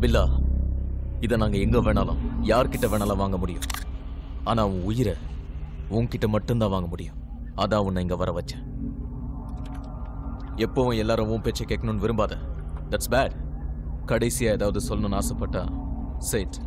பில்லா இதை நாங்க எங்க வேணாலும் யார்கிட்ட வேணாலும் வாங்க முடியும் ஆனா உன் உயிரை உன்கிட்ட மட்டும்தான் வாங்க முடியும் அதான் உன்னை இங்க வர வச்சேன் எப்பவும் எல்லாரும் உன் பேச்சை கேட்கணும்னு விரும்பாத தட்ஸ் பேட் கடைசியா ஏதாவது சொல்லணும்னு ஆசைப்பட்டா சேட்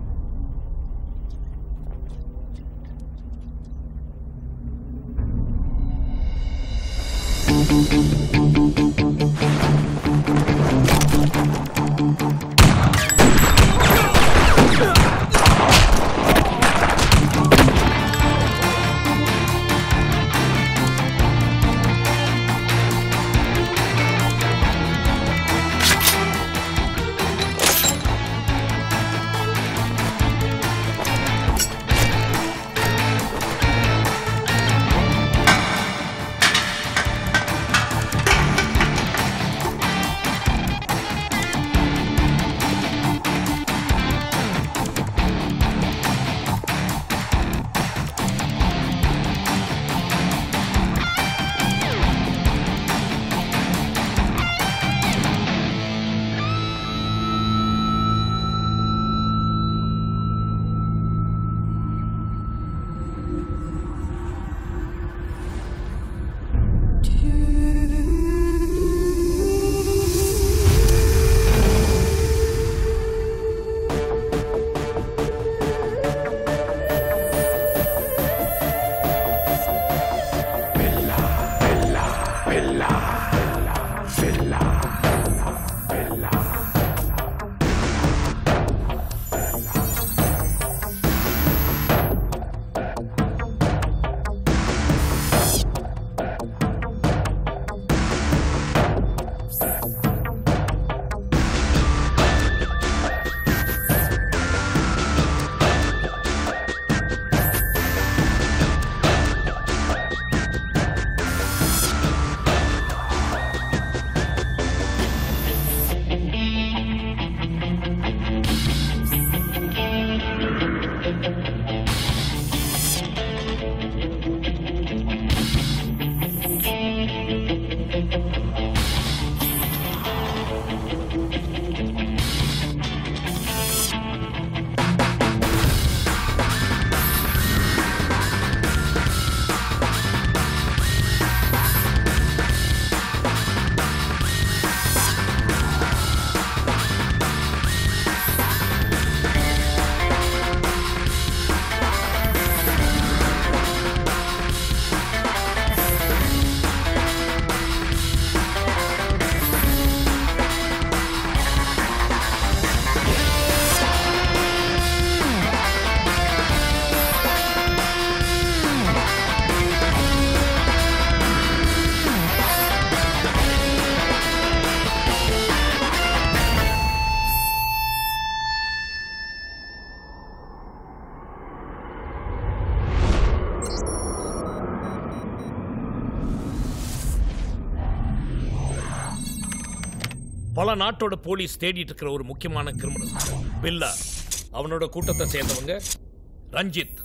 பல நாட்டோட போலீஸ் தேடிட்டு இருக்கிற ஒரு முக்கியமான கிரிமினல் பில்லா அவனோட கூட்டத்தை சேர்ந்தவங்க Ranjith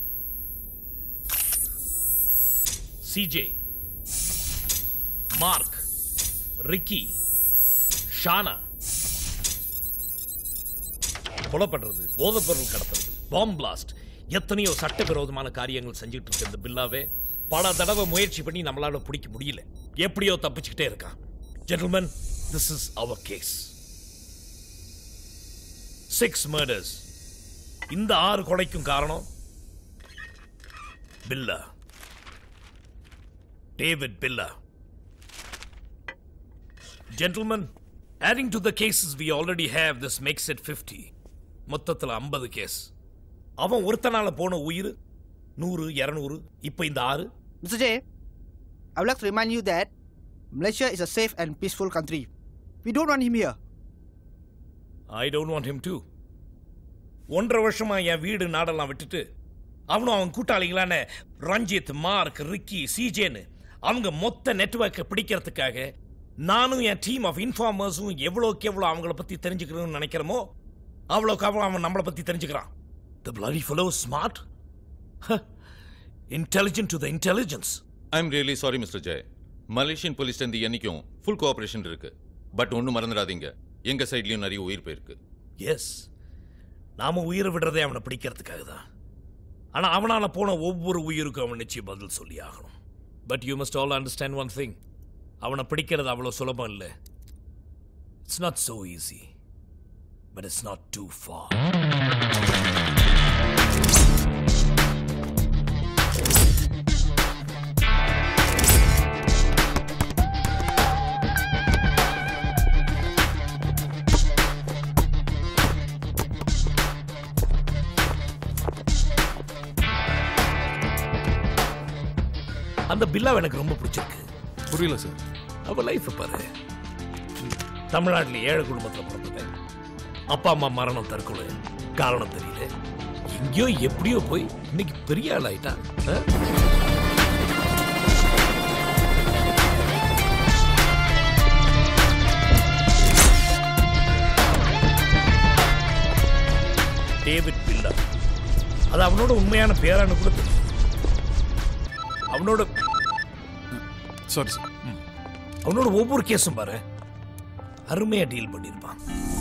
CJ Mark Ricky Shana கொலை பண்றது போதைப் பொருள் கடத்துறது பாம் பிளாஸ்ட் எத்தனையோ சட்டவிரோதமான காரியங்கள் செஞ்சுட்டு இருக்க இந்த பில்லாவே பல தடவை முயற்சி பண்ணி நம்மளால பிடிக்க முடியல எப்படியோ தப்பிச்சுக்கிட்டே இருக்கான் gentleman this is our case six murders இந்த ஆறு கொலைக்கும் காரணம் Billa David Billa Gentlemen, adding to the cases we already have, this makes it 50. மொத்தத்தில் 50 கேஸ் அவன் ஒருத்தனால போன உயிர் நூறு இரநூறு இப்போ இந்த ஆறு Mr. J, I would like to remind you that Malaysia is a safe and peaceful country. We don't want him here. I don't want him too ஒன்றரை வருஷமா என் வீடு நாடெல்லாம் விட்டுட்டு அவனும் அவன் கூட்டாளிகளான ரஞ்சித் மார்க் ரிக்கி சிஜேன்னு அவங்க மொத்த நெட்வொர்க்கை பிடிக்கிறதுக்காக நானும் என் டீம் ஆஃப் இன்ஃபார்மர்ஸும் எவ்வளோக்கு எவ்வளோ அவங்கள பற்றி தெரிஞ்சுக்கணும்னு நினைக்கிறோமோ அவ்வளோக்கு அவ்வளோ அவன் நம்மளை பற்றி தெரிஞ்சுக்கிறான் the bloody fellow is smart intelligent to the intelligence I am really sorry mister Jay Malaysian police இருந்து என்னைக்கும் ஃபுல் கோஆபரேஷன் இருக்கு பட் ஒன்றும் மறந்துடாதீங்க எங்க சைட்லயும் நிறைய உயிர் போயிருக்கு எஸ் நாம உயிரை விடுறதே அவனை பிடிக்கிறதுக்காக தான் ஆனா அவனால போன ஒவ்வொரு உயிருக்கும் அவன் நிச்சயம் பதில் சொல்லி ஆகணும் but you must all understand one thing அவனை பிடிக்கிறது அவ்வளோ சுலபம் இல்லை it's not so easy but it's not too far அந்த பில்லாவை எனக்கு ரொம்ப பிடிச்சிருக்கு புரியல சார் அவ லைஃப் பாரு தமிழ்நாட்டில் ஏழை குடும்பத்தில் பிறந்தது அப்பா அம்மா மரணம் தற்கொலை காரணம் தெரியல எங்கேயோ எப்படியோ போய் இன்னைக்கு பெரிய ஆள் ஆயிட்டான் ஆ? டேவிட் பில்லா அது அவனோட உண்மையான பேரான்னு கூட தெரியும் அவனோட சாரி சார் அவனோட ஒவ்வொரு கேஸும் பாரு அருமையா டீல் பண்ணியிருப்பான்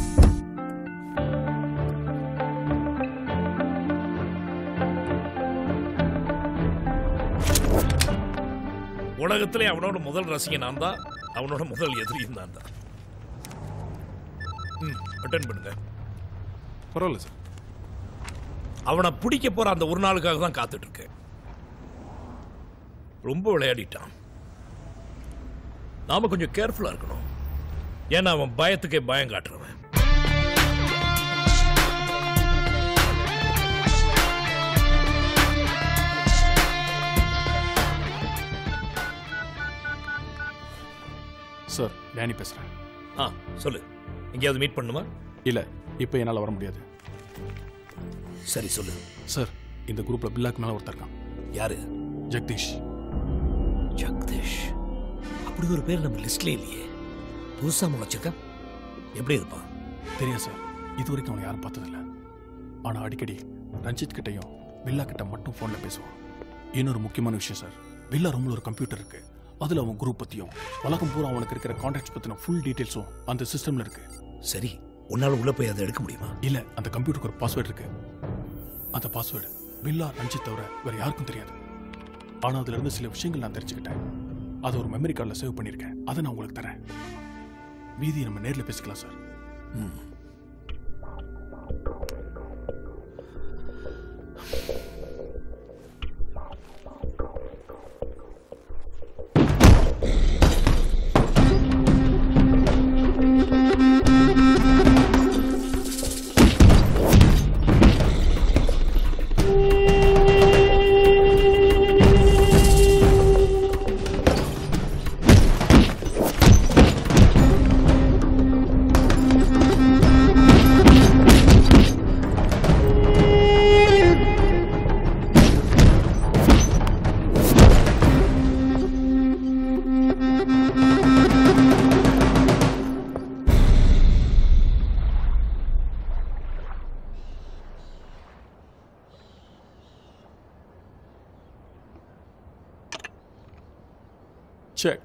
உலகத்திலே அவனோட முதல் ரசிகன் நான் தான் அவனோட முதல் எதிரியும் நான் தான் அட்டன் பண்ணுங்க பரவாயில்ல சார் அவனை பிடிக்க போற அந்த ஒரு நாளுக்காக தான் காத்துட்டு இருக்கேன் ரொம்ப விளையாடிட்டான் நாம கொஞ்சம் கேர்ஃபுல்லா இருக்கணும் ஏன்னா அவன் பயத்துக்கே பயம் காட்டுறவன் சார் டேனி பேசுகிறேன் ஆ சொல்லு எங்கேயாவது மீட் பண்ணுமா இல்லை இப்போ என்னால் வர முடியாது சரி சொல்லு சார் இந்த குரூப்பில் பில்லாக்கு மேலே ஒருத்தர் இருக்கான் யாரு ஜெகதீஷ் ஜெகதீஷ் அப்படி ஒரு பேர் நம்ம லிஸ்ட்ல இல்லையே புதுசா முளைச்சிருக்கான் எப்படி இருப்பான் தெரியும் சார் இது வரைக்கும் அவனை யாரும் பார்த்ததில்ல ஆனால் அடிக்கடி ரஞ்சித் கிட்டையும் பில்லா கிட்ட மட்டும் ஃபோனில் பேசுவான் இன்னொரு முக்கியமான விஷயம் சார் பில்லா ரூமில் ஒரு கம்ப்யூட்டர் இருக்கு அதில் அவன் குரூப் பற்றியும் உலகம் பூரா அவனுக்கு இருக்கிற கான்டாக்ட்ஸ் பற்றின ஃபுல் டீட்டெயில்ஸும் அந்த சிஸ்டமில் இருக்கு சரி உன்னால உள்ள போய் அதை எடுக்க முடியுமா இல்லை அந்த கம்ப்யூட்டருக்கு ஒரு பாஸ்வேர்டு இருக்கு அந்த பாஸ்வேர்டு பில்லா ரஞ்சித் தவிர வேற யாருக்கும் தெரியாது ஆனால் அதுல இருந்து சில விஷயங்கள் நான் தெரிஞ்சுக்கிட்டேன் அதை ஒரு மெமரி கார்டில் சேவ் பண்ணியிருக்கேன் அதை நான் உங்களுக்கு தரேன் மீதியை நம்ம நேரில் பேசிக்கலாம் சார் Check.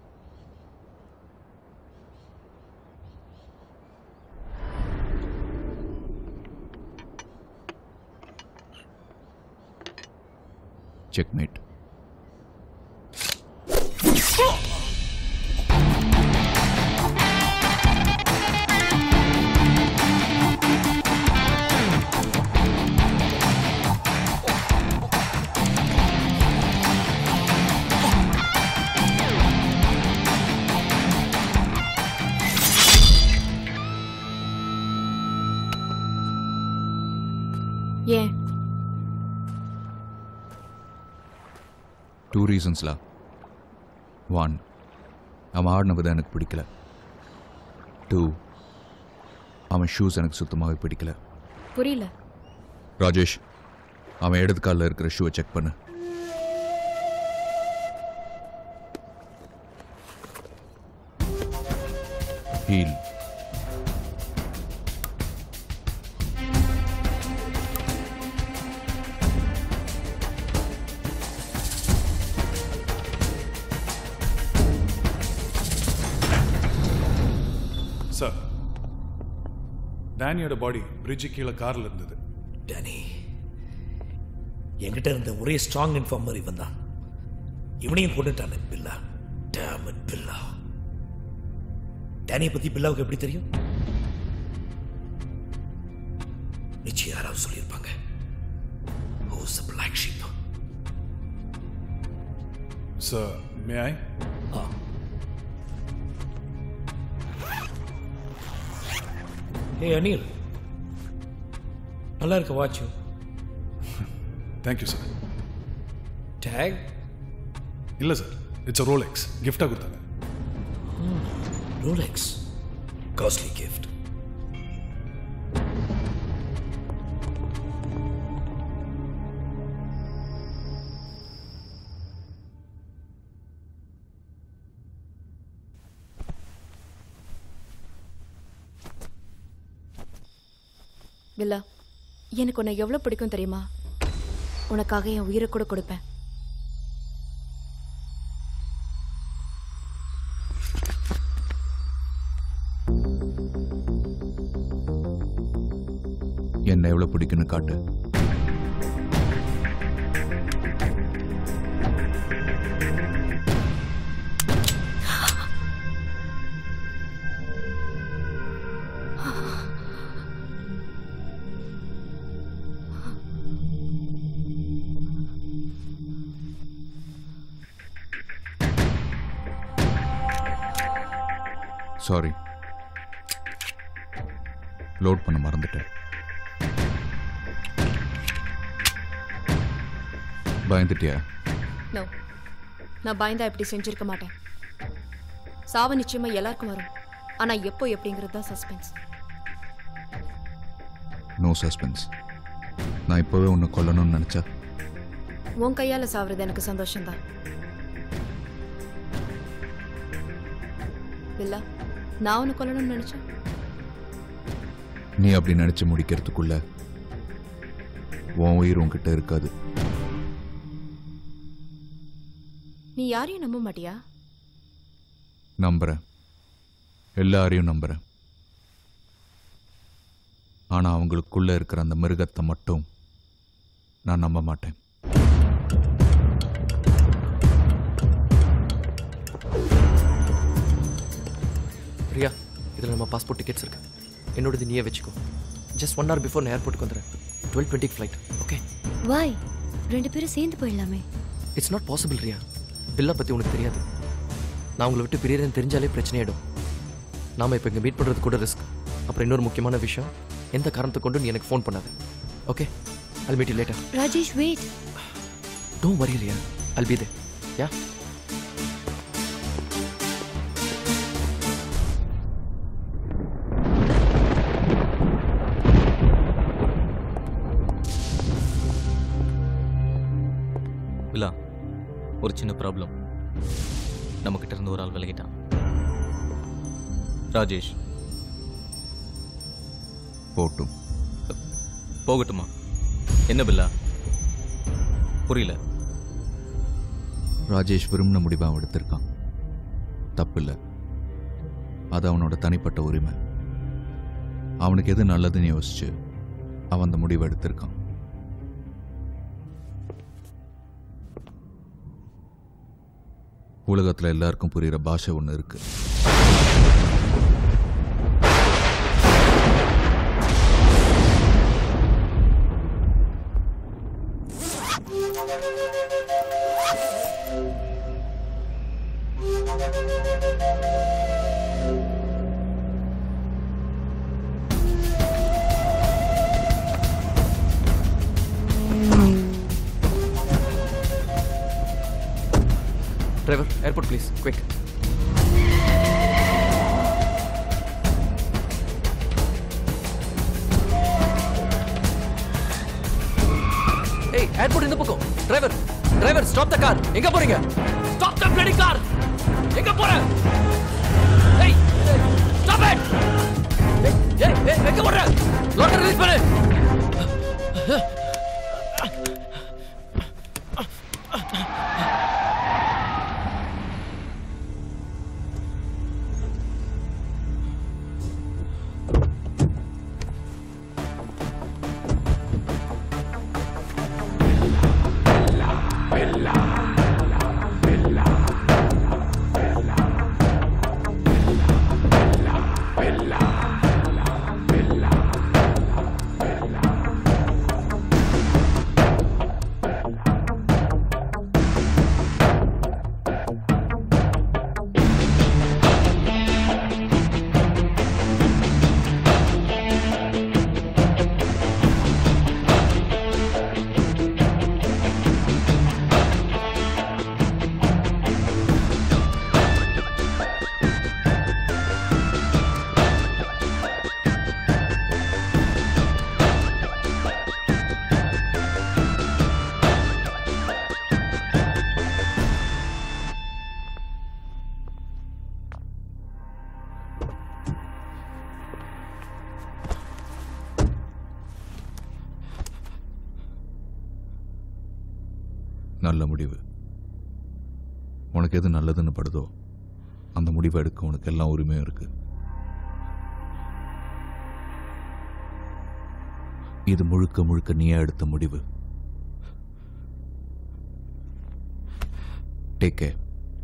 Checkmate. ஏன் டூ ரீசன்ஸ்லா ஒன் அவன் ஆடின விதம் எனக்கு பிடிக்கல டூ அவன் ஷூஸ் எனக்கு சுத்தமாகவே பிடிக்கல புரியல ராஜேஷ் அவன் இடது காலில் இருக்கிற ஷூவை செக் பண்ணு ஹீல் சார் டேனியோட பாடி பிரிட்ஜு கீழே கார்ல இருந்தது டேனி என்கிட்ட இருந்த ஒரே ஸ்ட்ராங் இன்ஃபார்மர் இவன் தான் இவனையும் கொண்டுட்டானே பில்லா டேம் பில்லா டேனியை பத்தி பில்லாவுக்கு எப்படி தெரியும் நிச்சயம் யாராவது சொல்லியிருப்பாங்க who's a black sheep sir may I ah ஏய் அனில் நல்லா இருக்க வாட்ச் தேங்க்யூ சார் டேக் இல்லை சார் இட்ஸ் அ ரோலெக்ஸ் கிஃப்டாக கொடுத்தாங்க ரோலெக்ஸ் காஸ்ட்லி கிஃப்ட் பில்லா எனக்கு உன்னை எவ்வளோ பிடிக்கும் தெரியுமா உனக்காக என் உயிரை கூட கொடுப்பேன் என்ன எவ்வளோ பிடிக்குன்னு காட்டு சாரி லோட் பண்ண மறந்துட்டேன் பயந்துட்டியா நோ நான் பயந்தா இப்படி செஞ்சிருக்க மாட்டேன் சாவு நிச்சயமா எல்லாருக்கும் வரும் ஆனா எப்போ எப்படிங்கிறது தான் சஸ்பென்ஸ் நோ சஸ்பென்ஸ் நான் இப்போவே உன்னை கொல்லணும்னு நினச்சா உன் கையால சாவறது எனக்கு சந்தோஷம்தான் இல்ல நான் உன்னை கொல்லணும்னு நினைச்சேன் நீ அப்படி நினச்சி முடிக்கிறதுக்குள்ள உன் உயிர் உன்கிட்ட இருக்காது நீ யாரையும் நம்ப மாட்டியா நம்புறேன் எல்லாரையும் நம்புறேன் ஆனா அவங்களுக்குள்ள இருக்கிற அந்த மிருகத்தை மட்டும் நான் நம்ப மாட்டேன் பிரியா இதில் நம்ம பாஸ்போர்ட் டிக்கெட்ஸ் இருக்கு என்னோடது நீயே வச்சுக்கோ ஜஸ்ட் ஒன் ஹவர் பிஃபோர் நான் ஏர்போர்ட்டுக்கு வந்துடுறேன் டுவெல் டுவெண்ட்டிக்கு ஃப்ளைட் ஓகே வாய் ரெண்டு பேரும் சேர்ந்து போயிடலாமே it's not possible Riya Billa பற்றி உனக்கு தெரியாது நான் உங்களை விட்டு பிரியறேன்னு தெரிஞ்சாலே பிரச்சனையாயிடும் நாம இப்போ இங்கே மீட் பண்ணுறது கூட ரிஸ்க் அப்புறம் இன்னொரு முக்கியமான விஷயம் எந்த காரணத்தை கொண்டு நீ எனக்கு ஃபோன் பண்ணாத okay I'll meet later Rajesh wait don't worry Riya I'll be தே யா இல்லா ஒரு சின்ன ப்ராப்ளம் நம்மக்கிட்ட இருந்து ஒரு ஆள் விலகிட்டான் ராஜேஷ் போட்டும் போகட்டுமா என்ன பில்லா புரியல ராஜேஷ் விரும்பின முடிவை அவன் எடுத்திருக்கான் தப்பில்லை அது அவனோட தனிப்பட்ட உரிமை அவனுக்கு எது நல்லதுன்னு யோசிச்சு அவன் அந்த முடிவை எடுத்திருக்கான் உலகத்தில் எல்லாருக்கும் புரிகிற பாஷை ஒன்று இருக்கு டிரைவர் ஏர்போர்ட் ப்ளீஸ் குவிக் ஏய் ஏர்போர்ட் இந்த பக்கம் driver driver stop the car எங்க போறீங்க ஸ்டாப் த பிளடி கார் எங்க போற ஏய் ஸ்டாப் இட் ஏய் ஏய் எங்க போற லோக்கர் ரிலீஸ் பண்ணு நல்ல முடிவு உனக்கு எது நல்லதுன்னு படுதோ அந்த முடிவை எடுக்க உனக்கு எல்லா உரிமையும் இருக்கு இது முழுக்க முழுக்க நீயே எடுத்த முடிவு டேக் கேர்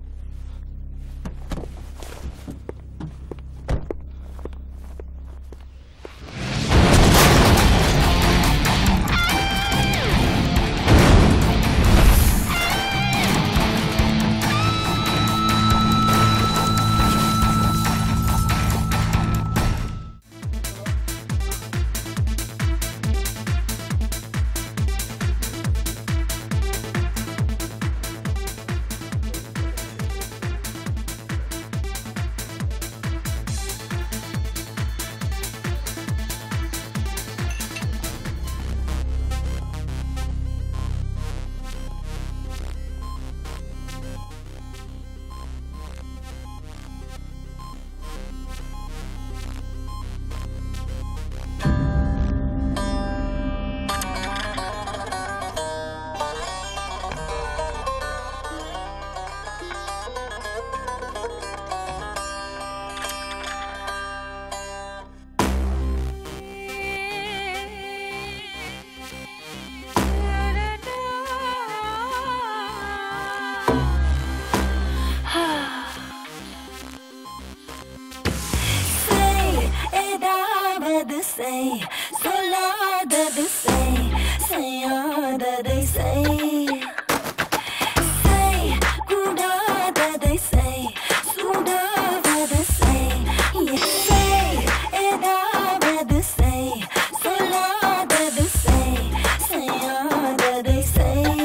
செய் ஏதாவது செய் சொல்லாதது செய் செய்யாததை செய் செய் கூடாததை செய் சூடாதது செய் செய் ஏதாவது செய் சொல்லாதது செய் செய்யாததை செய்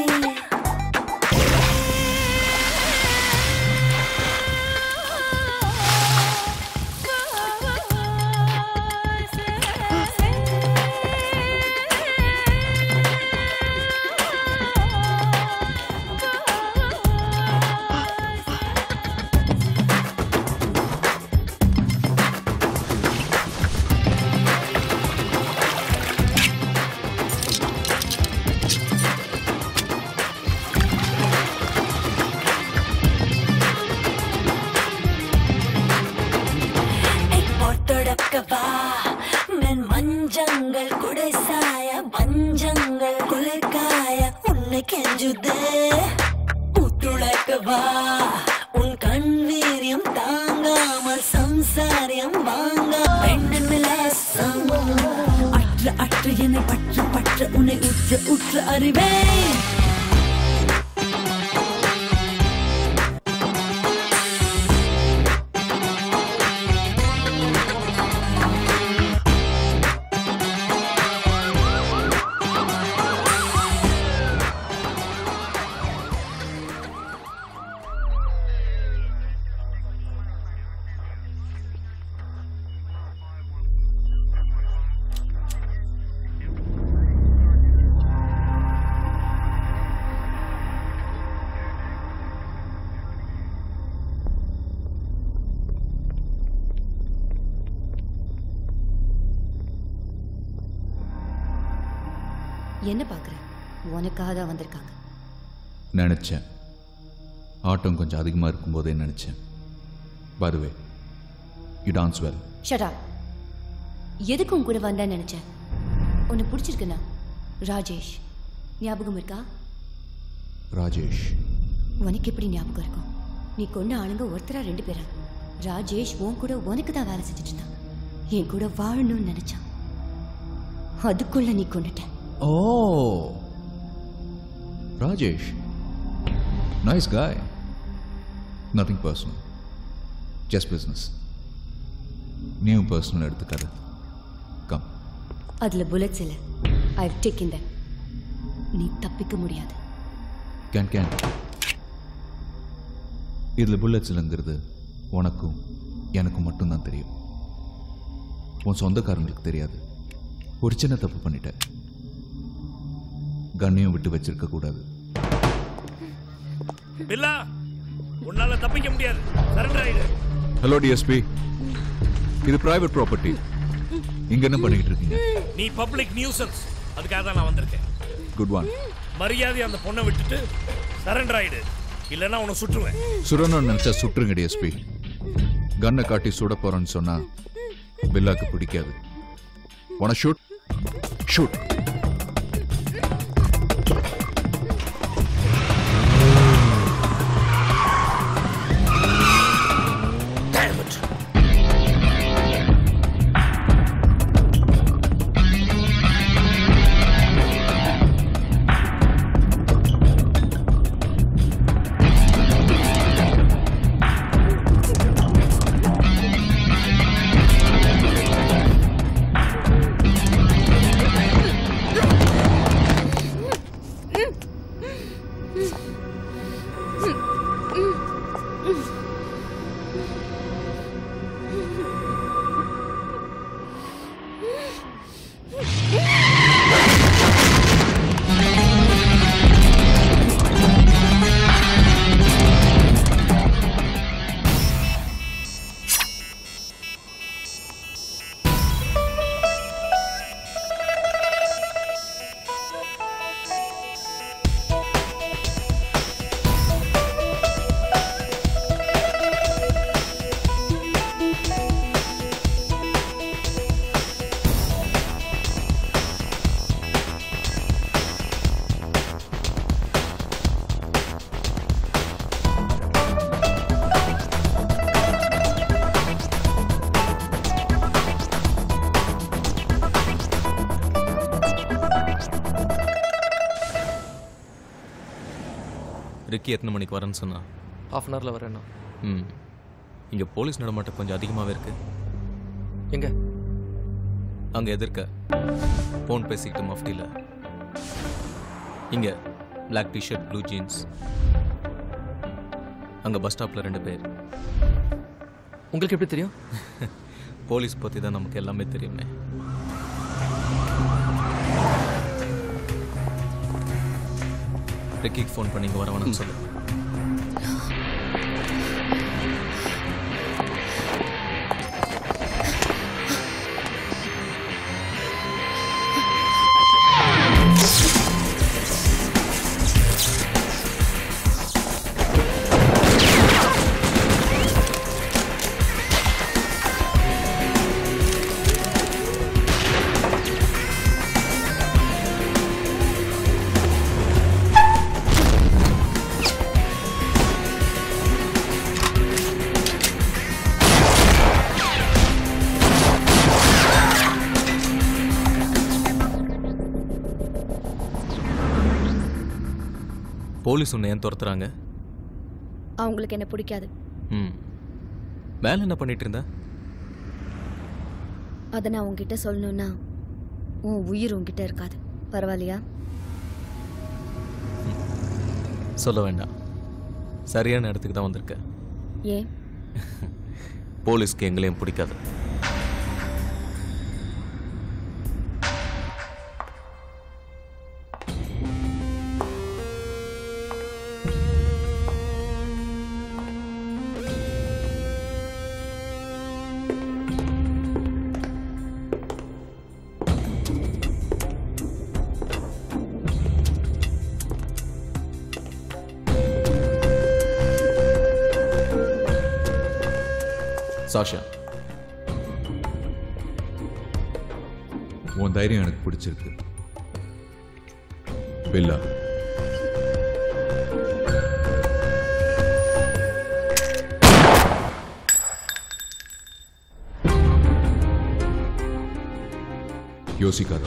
பொட்டொடக்கவா மென் மஞ்சங்கள் குடை சாய பஞ்சங்கள் குளிர்காய உன்னை கெஞ்சுதே புத்துளக்கவா உன் கண் வீரியம் தாங்காமல் சம்சாரியம் வாங்க பெண்ணின் விலாசம் அற்ற அற்ற என்னை பற்ற பற்ற உன்னை உற்ற உற்ற அறிவேன் என்ன பார்க்குற உனக்காக தான் வந்திருக்காங்க நினச்சேன் ஆட்டம் கொஞ்சம் அதிகமாக இருக்கும்போதே நினச்சேன் பதுவே யூ டான்ஸ் வெல் ஷடா எதுக்கு உன் கூட வந்தேன்னு நினச்சேன் உனக்கு பிடிச்சிருக்குண்ணா ராஜேஷ் ஞாபகம் இருக்கா ராஜேஷ் உனக்கு எப்படி ஞாபகம் இருக்கும் நீ கொண்ட ஆளுங்க ஒருத்தரா ரெண்டு பேரா ராஜேஷ் உன் கூட உனக்கு தான் வேலை செஞ்சுட்டு இருந்தான் என் கூட வாழணும்னு நினைச்சான் அதுக்குள்ள நீ கொண்டுட்ட oh Rajesh nice guy nothing personal just business நியூ பர்சனல் எடுத்துக்காது கம் அதுல புல்லட்ஸ் இல்ல ஐ டேக்கன் தட் நீ தப்பிக்க முடியாது கேன் கேன் இதில் புல்லட்ஸ் இல்லைங்கிறது உனக்கும் எனக்கும் மட்டும்தான் தெரியும் உன் சொந்தக்காரங்களுக்கு தெரியாது ஒரு சின்ன தப்பு பண்ணிட்ட கண்ணையும் விட்டு வச்சிருக்க கூடாது பில்லா உன்னால தப்பிக்க முடியாது சரண்டர் ஆயிடு ஹலோ டிஎஸ்பி இது பிரைவேட் ப்ராப்பர்ட்டி இங்க என்ன பண்ணிக்கிட்டு இருக்கீங்க நீ பப்ளிக் நியூசன்ஸ் அதுக்காக தான் நான் வந்திருக்கேன் குட் ஒன் மரியாதை அந்த பொண்ணை விட்டுட்டு சரண்டர் ஆயிடு இல்லைன்னா உன்னை சுட்டுருவேன் சுடணும்னு நினைச்சா சுட்டுருங்க டிஎஸ்பி கன்னை காட்டி சுட போறேன்னு சொன்னா பில்லாக்கு பிடிக்காது உன shoot shoot Damn it. Ricky எத்தனை மணிக்கு வரேன்னு சொன்னா ஹாஃப் அன் ஹவரில் வரேண்ணா ம் இங்கே போலீஸ் நடமாட்டம் கொஞ்சம் அதிகமாகவே இருக்கு எங்க அங்கே எதிர்க்க ஃபோன் பேசிக்கிட்டு மஃப்டியில் இங்கே பிளாக் டிஷர்ட் ப்ளூ ஜீன்ஸ் அங்கே பஸ் ஸ்டாப்பில் ரெண்டு பேர் உங்களுக்கு எப்படி தெரியும் போலீஸ் பற்றி தான் நமக்கு எல்லாமே தெரியுமே ரிக்கிக்கு ஃபோன் பண்ணி இங்கே வர வேணாம்னு சொல்லு போலீஸ் உன்னை ஏன் துரத்துறாங்க அவங்களுக்கு என்ன பிடிக்காது ம் மேலே என்ன பண்ணிட்டு இருந்த அதை நான் உன்கிட்ட சொல்லணும்னா உன் உயிர் உன்கிட்ட இருக்காது பரவாயில்லையா சொல்ல வேண்டாம் சரியான இடத்துக்கு தான் வந்திருக்க ஏன் போலீஸ்க்கு எங்களையும் பிடிக்காது சாஷா உன் தைரியம் எனக்கு பிடிச்சிருக்கு பில்லா யோசிக்காத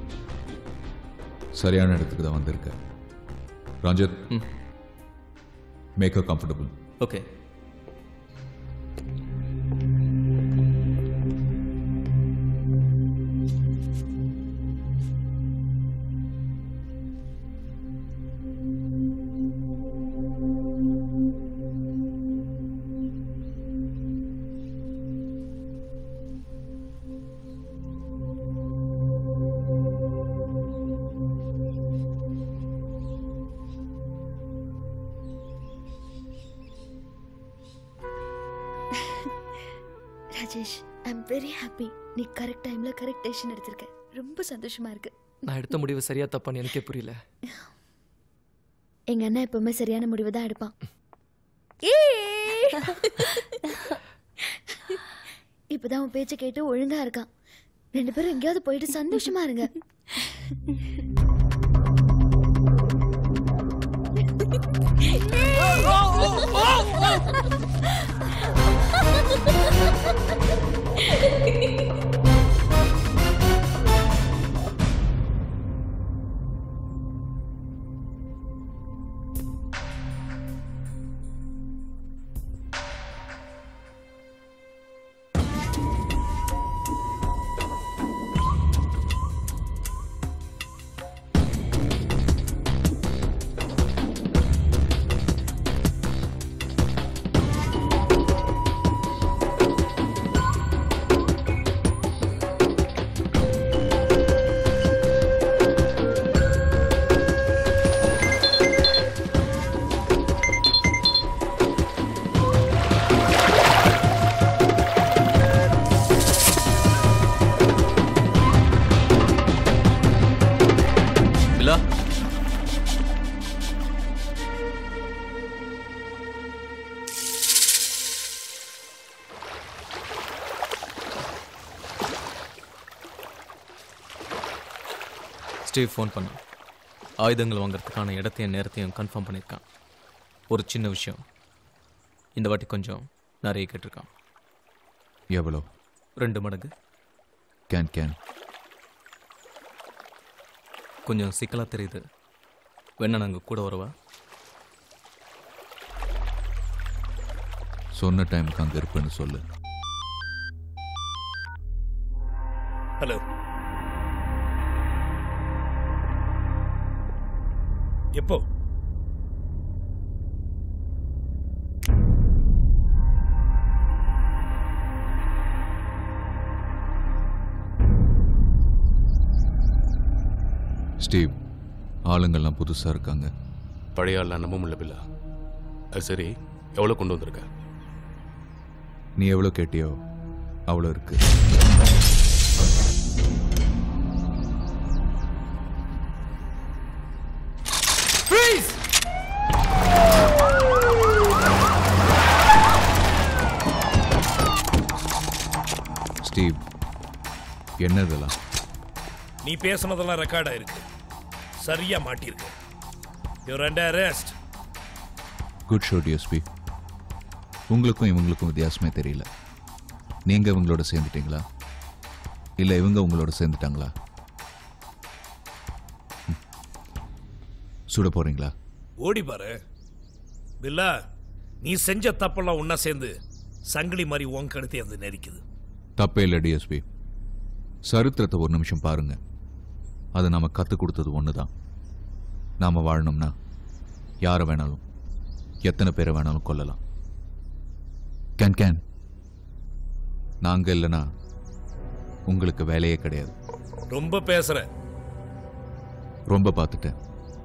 சரியான இடத்துக்கு தான் வந்திருக்க Ranjith make comfortable okay Rajesh I am very happy நீ கரெக்ட் டைம்ல கரெக்ட் டெசிஷன் எடுத்திருக்க ரொம்ப சந்தோஷமா இருக்கு நான் எடுத்த முடிவு சரியா தப்பான்னு எனக்கே புரியல எங்க அண்ணன் எப்பவுமே சரியான முடிவு தான் எடுப்பான் இப்பதான் உன் பேச்சை கேட்டு ஒழுங்கா இருக்கான் ரெண்டு பேரும் எங்கேயாவது போயிட்டு சந்தோஷமா இருங்க பிலா ஸ்டீவ் ஃபோன் பண்ணான் ஆயுதங்கள் வாங்குறதுக்கான இடத்தையும் நேரத்தையும் கன்ஃபார்ம் பண்ணியிருக்கான் ஒரு சின்ன விஷயம் இந்த வாட்டி கொஞ்சம் நிறைய கேட்டிருக்கான் எவ்வளோ ரெண்டு மடங்கு கேன் கேன் கொஞ்சம் சிக்கலாக தெரியுது வேணா நாங்கள் கூட வரவா சொன்ன டைமுக்கு அங்கே இருப்பேன்னு சொல்லு ஹலோ எப்போ ஸ்டீவ் ஆளுங்கள்லாம் புதுசாக இருக்காங்க பழைய ஆள்லாம் நம்ப முடியல பில்லா அது சரி எவ்வளோ கொண்டு வந்திருக்க நீ எவ்வளோ கேட்டியோ அவ்வளோ இருக்கு Freeze! ஸ்டீவ் என்ன இதெல்லாம் நீ பேசுனதெல்லாம் ரெக்கார்ட் ஆயிருக்கு சரியா மாட்டிருக்கு you're under arrest good show DSP உங்களுக்கும் இவங்களுக்கும் வித்தியாசமே தெரியல நீங்கள் இவங்களோட சேர்ந்துட்டீங்களா இல்லை இவங்க உங்களோட சேர்ந்துட்டாங்களா ம். சுட போறீங்களா ஓடி பாரு பில்லா நீ செஞ்ச தப்பெல்லாம் ஒண்ணா சேர்ந்து சங்கிலி மாதிரி உன் கழுத்தை வந்து நெரிக்குது தப்பே இல்லை டிஎஸ்பி சரித்திரத்தை ஒரு நிமிஷம் பாருங்க அதை நாம கற்றுக் கொடுத்தது ஒன்று தான் நாம் வாழணும்னா யாரை வேணாலும் எத்தனை பேரை வேணாலும் கொல்லலாம் கேன் கேன் நாங்கள் இல்லைன்னா உங்களுக்கு வேலையே கிடையாது ரொம்ப பேசுற ரொம்ப பார்த்துட்டேன்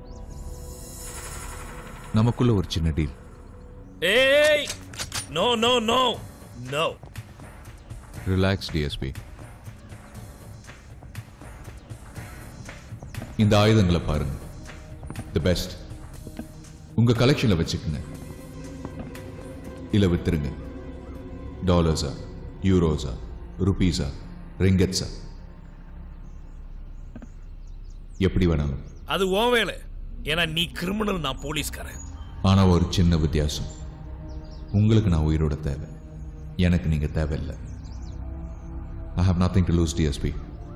நமக்குள்ள ஒரு சின்ன டீல் ஏய் no no no no relax DSP இந்த ஆயுதங்களை பாருங்க தி பெஸ்ட் உங்க கலெக்ஷன்ல வச்சுக்கோங்க இல்ல வித்துருங்க டாலர்ஸா யூரோஸா ருபீஸா ரிங்கட்ஸா எப்படி வேணாலும் அது உன் வேலை ஏன்னா நீ கிரிமினல் நான் போலீஸ்காரன் ஆனா ஒரு சின்ன வித்தியாசம் உங்களுக்கு நான் உயிரோட தேவை எனக்கு நீங்க தேவையில்லை I have nothing to lose DSP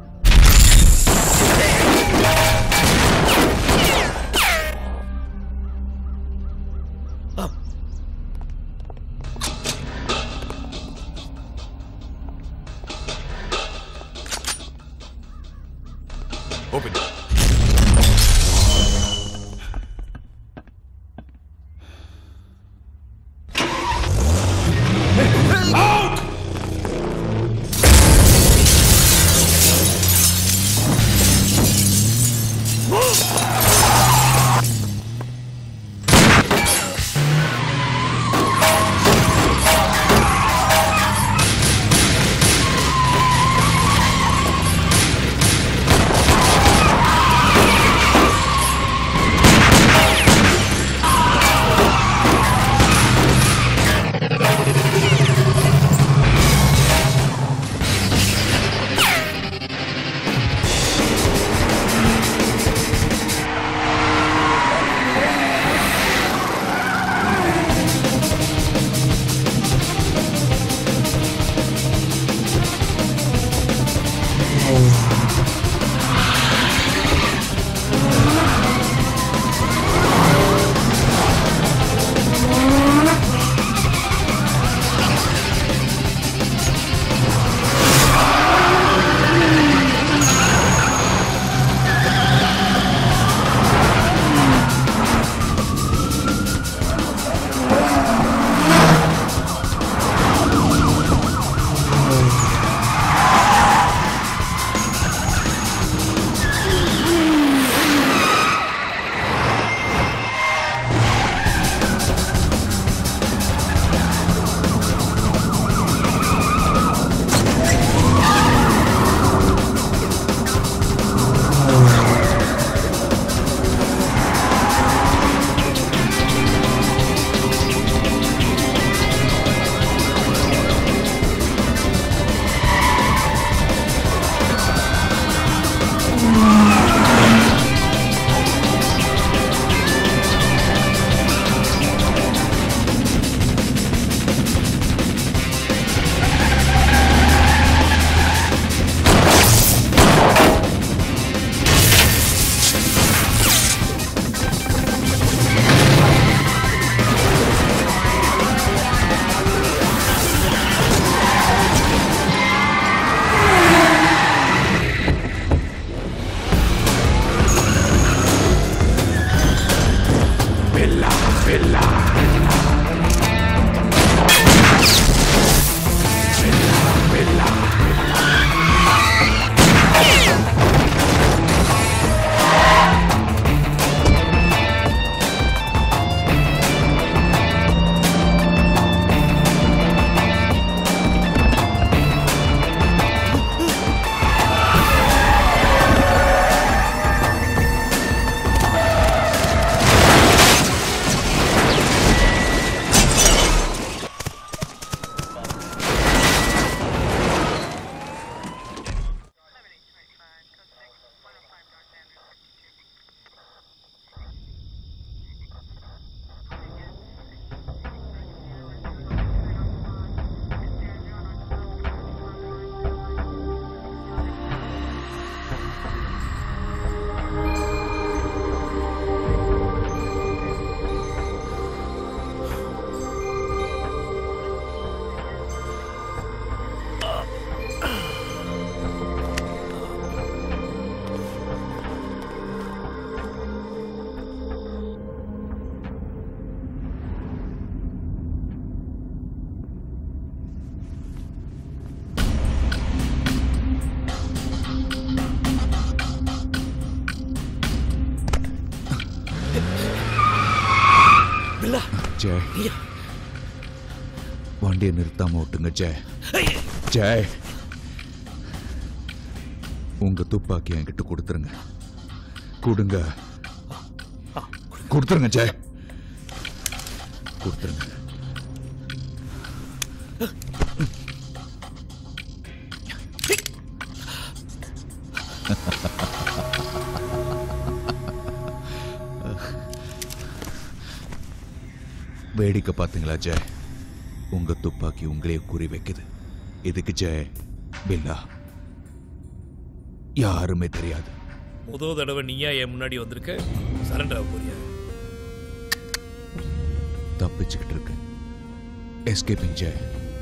open Hey! Jay வண்டியை நிறுத்தாம ஓட்டுங்க ஜெய் ஜெய் உங்க துப்பாக்கி என்கிட்ட கொடுத்துருங்க கொடுங்க கொடுத்துருங்க ஜெய் கொடுத்துருங்க வேடிக்கை பார்த்தீங்களா ஜெய் உங்க துப்பாக்கி உங்களையே குறி வைக்குது இதுக்கு ஜெய் பில்லா யாருமே தெரியாது முதல் தடவை நீயா என் முன்னாடி வந்திருக்க சரண்டர் ஆக போறியா தப்பிச்சுக்கிட்டு இருக்கேன் எஸ்கேப்பிங் ஜெய்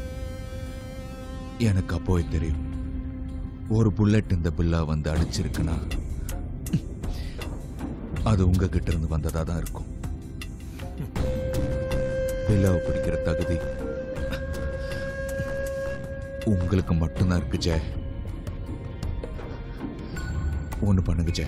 எனக்கு அப்போவே தெரியும் ஒரு புல்லட் இந்த பில்லா வந்து அடிச்சிருக்குன்னா அது உங்ககிட்ட இருந்து வந்ததா தான் இருக்கும் பில்லாவை பிடிக்கிற தகுதி உங்களுக்கு மட்டும்தான் இருக்கு ஜெய் ஒன்று பண்ணுங்க ஜெய்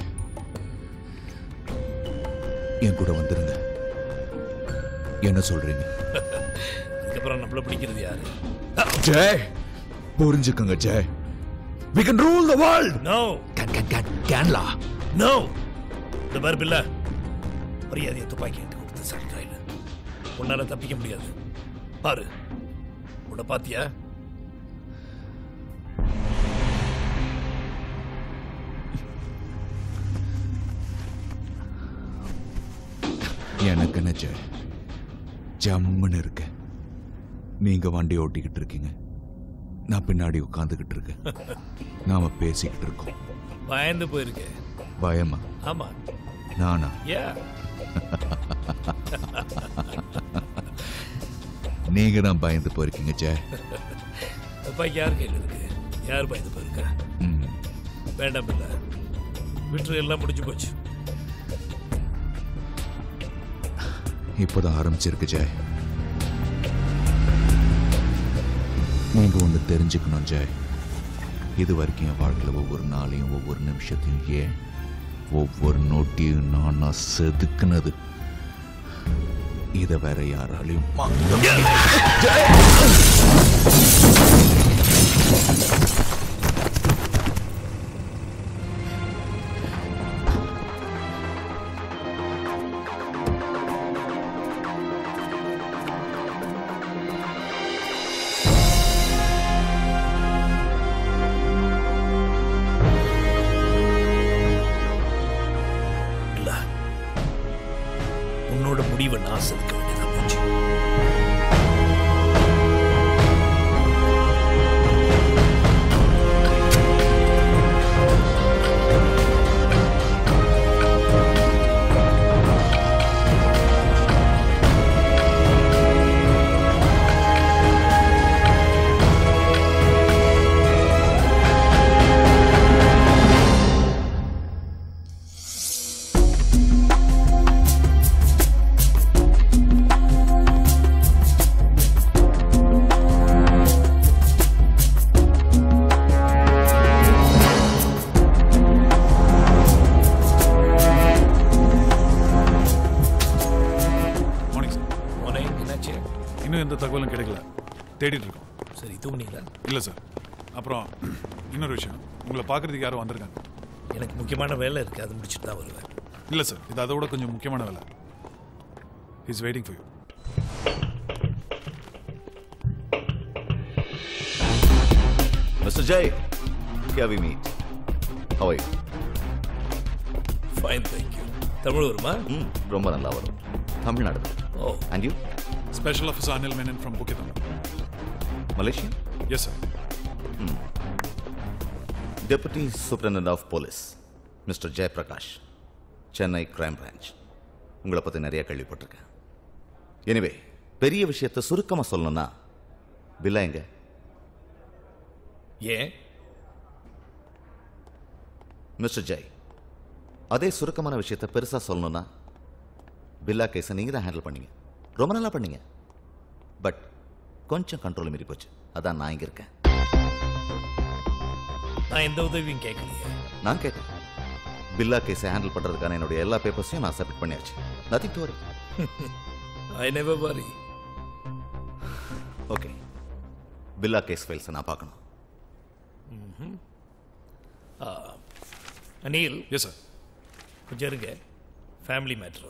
என் கூட வந்துருங்க என்ன சொல்றீங்க அதுக்கப்புறம் நம்மள பிடிக்கிறது யாரு ஜெய் புரிஞ்சுக்கோங்க Jay we can rule the world no can can can canலா நோ இந்த பாரு பில்ல மரியாதையை துப்பாக்கி என்கிட்ட கொடுத்து சரண்டர் உன்னால தப்பிக்க முடியாது பாரு உன்னை பாத்தியா எனக்கு என்ன ஜெய் ஜம்முன்னு இருக்க நீங்க வண்டி ஓட்டிக்கிட்டு இருக்கீங்க நான் பின்னாடி உட்காந்துக்கிட்டு இருக்கேன் நாம பேசிக்கிட்டு இருக்கோம் பயந்து போயிருக்கேன் பயமா ஆமா நானா ஏ நீங்க தான் பயந்து போயிருக்கீங்க ஜெய் துப்பாக்கி யார் கையில் இருக்கு யார் பயந்து போயிருக்கா ம். வேண்டாம் இல்ல விட்டு எல்லாம் முடிஞ்சு போச்சு இப்போதான் ஆரம்பிச்சிருக்கு ஜெய் நீங்க ஒன்று தெரிஞ்சுக்கணும் ஜெய் இது வரைக்கும் என் வாழ்க்கையில் ஒவ்வொரு நாளையும் ஒவ்வொரு நிமிஷத்தையும் ஏன் ஒவ்வொரு நொட்டியும் நான் நான் செதுக்குனது இதை வேற யாராலையும் மாத்த முடியாது. இல்ல உன்னோட முடிவை நான் செதுக்க வேண்டியதா போச்சு மார்னிங் சார் உனே என்னாச்சு இன்னும் எந்த தகவலும் கிடைக்கல தேடிட்டு இருக்கோம் சரி தூங்குனீங்களா இல்லை சார் அப்புறம் இன்னொரு விஷயம் உங்களை பார்க்கறதுக்கு யாரும் வந்திருக்காங்க எனக்கு முக்கியமான வேலை இருக்கு அது முடிச்சுட்டு தான் வருவேன் இல்லை சார் இது அதை விட கொஞ்சம் முக்கியமான வேலை is waiting for you Mr. Jay, here we meet. How are you? Fine thank you Tamil வருமா ம் ரொம்ப நல்லா வரும் Tamil Nadu oh and you special officer Anil Menon from புக்கிதம் Malaysian yes sir deputy superintendent of police mister Jayaprakash Chennai crime branch உங்களை பற்றி நிறைய கேள்விப்பட்டிருக்கேன் எனிவே பெரிய விஷயத்தை சுருக்கமாக சொல்லணும்னா பில்லா எங்க ஏன் மிஸ்டர் ஜெய் அதே சுருக்கமான விஷயத்தை பெருசாக சொல்லணும்னா பில்லா கேஸை நீங்கள் தான் ஹேண்டில் பண்ணீங்க ரொம்ப நல்லா பண்ணீங்க பட் கொஞ்சம் கண்ட்ரோல் மீறி போச்சு அதான் நான் இங்கே இருக்கேன் நான் எந்த உதவியும் கேட்கலையே நான் கேட்டேன் பில்லா கேஸை ஹேண்டில் பண்ணுறதுக்கான என்னுடைய எல்லா பேப்பர்ஸையும் நான் சப்மிட் பண்ணியாச்சு nothing to I never worry okay Billa case ஃபைல்ஸை நான் பார்க்கணும் அனில் எஸ் சார் கொஞ்சம் இருங்க family matter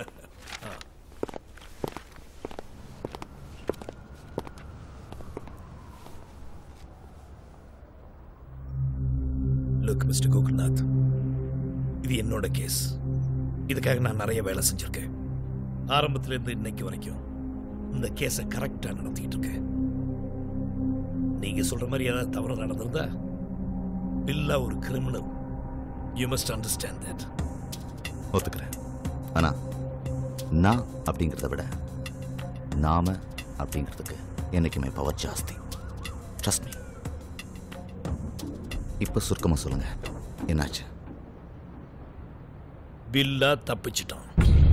look mister Gokulnath இது என்னோட கேஸ் இதுக்காக நான் நிறைய வேலை செஞ்சிருக்கேன் ஆரம்பத்திலேருந்து இன்னைக்கு வரைக்கும் இந்த கேஸை கரெக்டாக நடத்திக்கிட்டு இருக்கேன் நீங்க சொல்ற மாதிரி ஏதாவது தவறு நடந்திருந்தா பில்லா ஒரு criminal you must understand that ஒத்துக்கிறேன் ஆனா நான் அப்படிங்கிறத விட நாம அப்படிங்கிறதுக்கு என்னைக்குமே பவர் ஜாஸ்தி ட்ரஸ்ட் மீ இப்போ சுருக்கமாக சொல்லுங்க என்னாச்சு பில்லா தப்பிச்சிட்டான்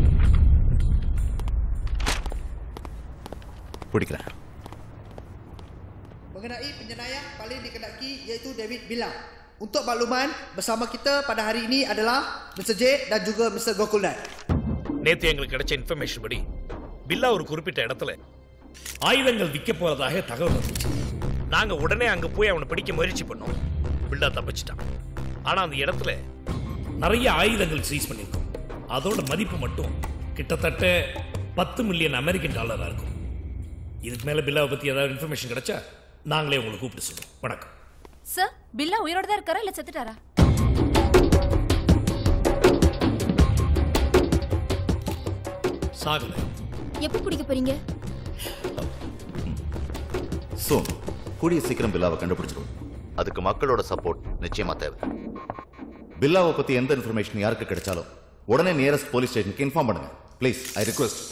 பிடிக்கிறேன் Mengenai penjenayah paling dikenaki iaitu David Bilang. Untuk makluman, bersama kita pada hari ini adalah Mr. J dan juga Mr. Gokulnath. நேத்து எங்களுக்கு கிடைச்ச இன்ஃபர்மேஷன் படி பில்லா ஒரு குறிப்பிட்ட இடத்துல ஆயுதங்கள் விற்க போறதாக தகவல் வந்துச்சு நாங்க உடனே அங்க போய் அவனை பிடிக்க முயற்சி பண்ணோம் பில்லா தப்பிச்சிட்டான் ஆனா அந்த இடத்துல நிறைய ஆயுதங்கள் சீஸ் பண்ணியிருக்கோம் அதோட மதிப்பு மட்டும் கிட்டத்தட்ட பத்து மில்லியன் அமெரிக்கன் டாலரா இருக்கும் இதுக்கு மேல பில்லாவை பத்தி ஏதாவது இன்ஃபர்மேஷன் கிடைச்சா நாங்களே உங்களை கூப்பிட்டு சொல்லுவோம் வணக்கம் சார் பில்லா உயிரோட தான் இருக்காரா இல்ல செத்துட்டாரா சாகல எப்போ பிடிக்க போறீங்க சோன் கூடிய சீக்கிரம் பில்லாவை கண்டுபிடிச்சிடும் அதுக்கு மக்களோட சப்போர்ட் நிச்சயமா தேவை பில்லாவை பத்தி எந்த இன்ஃபர்மேஷன் யாருக்கு கிடைச்சாலும் உடனே நியரஸ்ட் போலீஸ் ஸ்டேஷனுக்கு இன்ஃபார்ம் பண்ணுங்க ப்ளீஸ் ஐ ரிக்வெஸ்ட்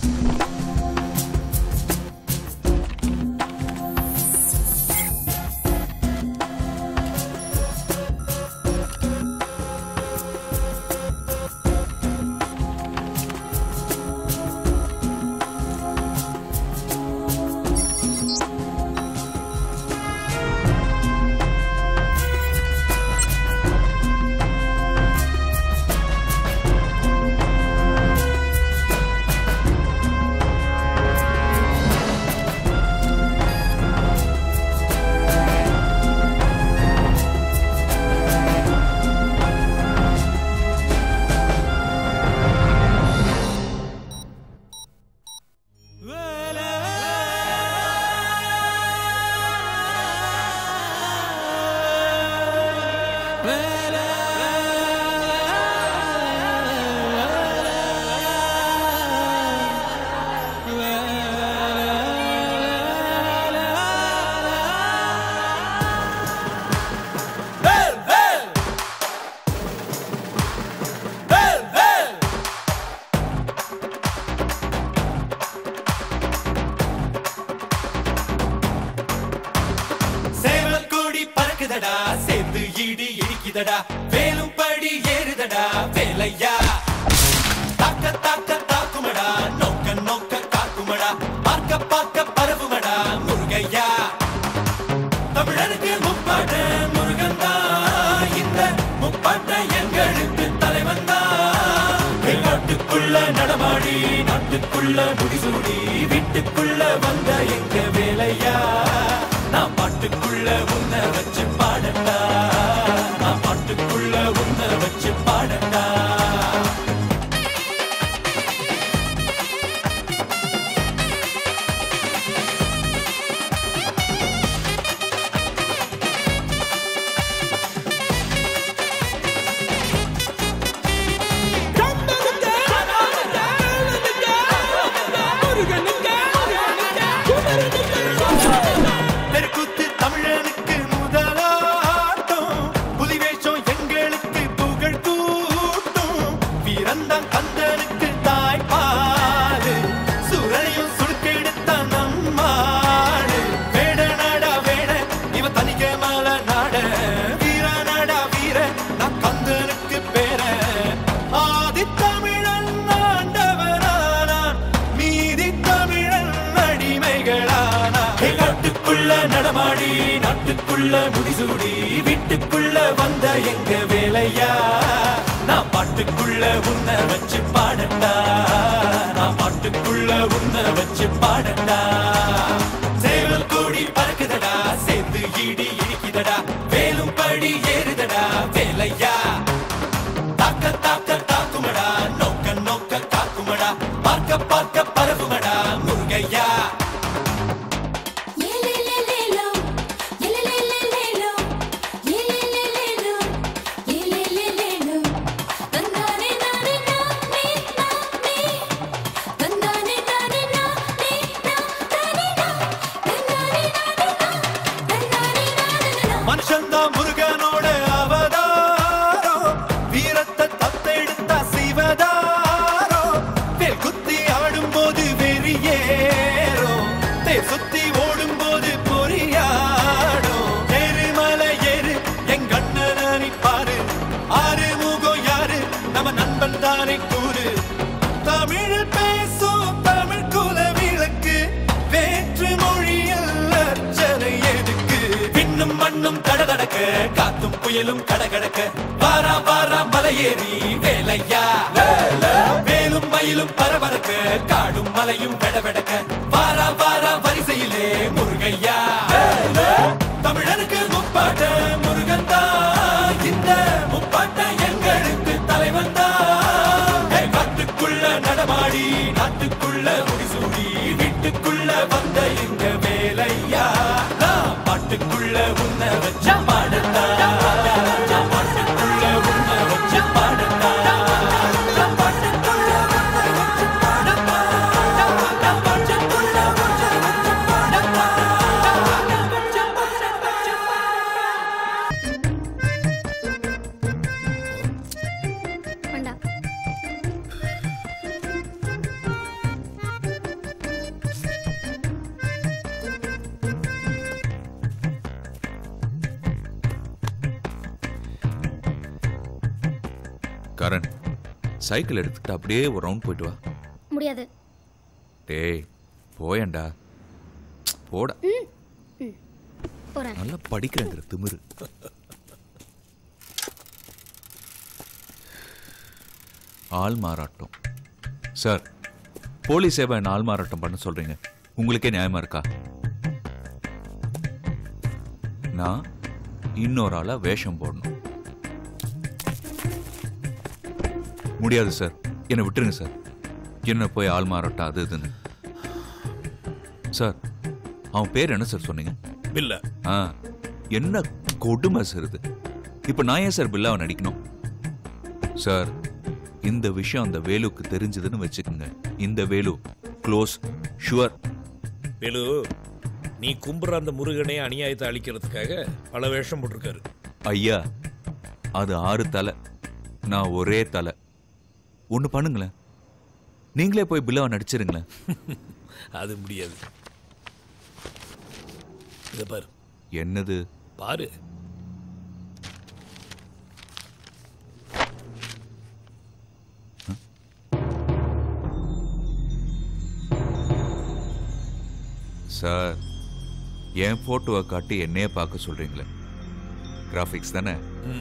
சேவல் கொடி பறக்குதடா சேர்ந்து இடி இடிக்குதடா வேலும் படி ஏறுதடா வேலையா தாக்க தாக்க தாக்குமடா நோக்க நோக்க காக்குமடா பார்க்க பார்க்க பரவுமடா முருகையா தமிழருக்கு முப்பாட்ட முருகன் தான் இந்த முப்பாட்ட எங்களுக்கு தலைவன் தான் நாட்டுக்குள்ள நடமாடி நாட்டுக்குள்ள முடிசூடி வீட்டுக்குள்ள வந்த எங்க வேலையா நான் பாட்டுக்குள்ள உன்னை வச்சு பாடட்டா நான் பாட்டுக்குள்ள உன்னை வச்சு பாடட்டா தெருக்கூத்து தமிழனுக்கு முதலாட்டம் புலிவேஷம் எங்களுக்கு புகழ் கூட்டும் வீரந்தான் கந்தனுக்கு தாய்ப்பாடு சுரனையும் சுடுக்கெடுத்த நம்மாடு வேட நாடா வேட இவ தனிக்க மால நாட வீர நாடா வீர நான் கந்தனுக்கு பேர ஆதி தமிழன் ஆண்டவரானான் மீதி தமிழன் அடிமைகளானா நாட்டுக்குள்ள நடமாடி நாட்டுக்குள்ள முடிசூடி வீட்டுக்குள்ள வந்த எங்க வேலையா நான் பாட்டுக்குள்ள உன்னை வச்சு பாடட்டா நான் பாட்டுக்குள்ள படி ஏறுதடா வேலையா தாக்க தாக்க தாக்குமடா நோக்க நோக்க காக்குமடா பார்க்க பார்க்க பரவுமடா முருகையா மனுஷன்தான் முருகனோட அவதாரம் வீரத்தை தத்தெடுத்தா சிவதாரம் வேல் குத்தி ஆடும் போது வெறியேறும் தேர் சுத்தி ஓடும் போது பொறியாடும் எருமலை ஏறு எங்க அண்ணனை பாரு ஆறு முகம் யாரு நம்ம நண்பன் தானே கூறு தமிழில் பேசும் தமிழ் குல விளக்கு வேற்று மொழியில் அர்ச்சனை எதுக்கு விண்ணும் மண்ணும் கடகடக்க காத்தும் புயலும் கடகடக்க வாரா வாரா மலையேறி வேலையா வேலும் மயிலும் பரபரக்க காடும் மலையும் வெடவெடக்க வாரா வாரா வரிசையிலே முருகையா தமிழனுக்கு முப்பாட்ட முருகன் தான் இந்த முப்பாட்ட எங்களுக்கு தலைவன் தான் காட்டுக்குள்ள நடமாடி நாட்டுக்குள்ள முடிசூடி வீட்டுக்குள்ள வந்த எங்க வேலையா நான் பாட்டுக்குள்ள உன்ன வச்ச பாடத்தா பாட்டுக்குள்ள உன்ன வச்ச பாடத்தா பாட்டுக்குள்ள உன்ன வச்ச பாடத்தா பாட்டுக்குள்ள உன்ன வச்ச பாடத்தா வேண்டாம் கரண் சைக்கிள் எடுத்துக்கிட்டு அப்படியே ஒரு ரவுண்ட் போயிட்டு வா முடியாது டேய் போயேன்டா போட ம் ம் போறேன் நல்லா படிக்கிறேங்கிற திமிரு ஆள் மாறாட்டம் சார் போலீஸ் சேவை என்ன ஆள் மாறாட்டம் பண்ண சொல்றீங்க உங்களுக்கே நியாயமா இருக்கா நான் இன்னொரு ஆளா வேஷம் போடணும் முடியாது சார் என்னை விட்டுருங்க சார் என்ன போய் ஆள் மாறாட்டம் அது இதுன்னு சார் அவன் பேர் என்ன சார் சொன்னீங்க பில்ல ஆ என்ன கொடுமை சார் இது இப்போ நான் ஏன் சார் பில்லாவை நடிக்கணும் சார் இந்த விஷயம் அந்த வேலுக்கு தெரிஞ்சதுன்னு வச்சுக்கோங்க இந்த வேலு க்ளோஸ் ஷுவர் வேலு நீ கும்புற அந்த முருகனே அநியாயத்தை அழிக்கிறதுக்காக பல வேஷம் போட்டிருக்காரு ஐயா அது ஆறு தலை நான் ஒரே தலை ஒன்று பண்ணுங்களேன் நீங்களே போய் பில்லாவை நடிச்சிருங்களேன் அது முடியாது இத பாரு என்னது பாரு சார் என் போட்டோவை காட்டி என்னையே பார்க்க சொல்றீங்களே கிராஃபிக்ஸ் தானே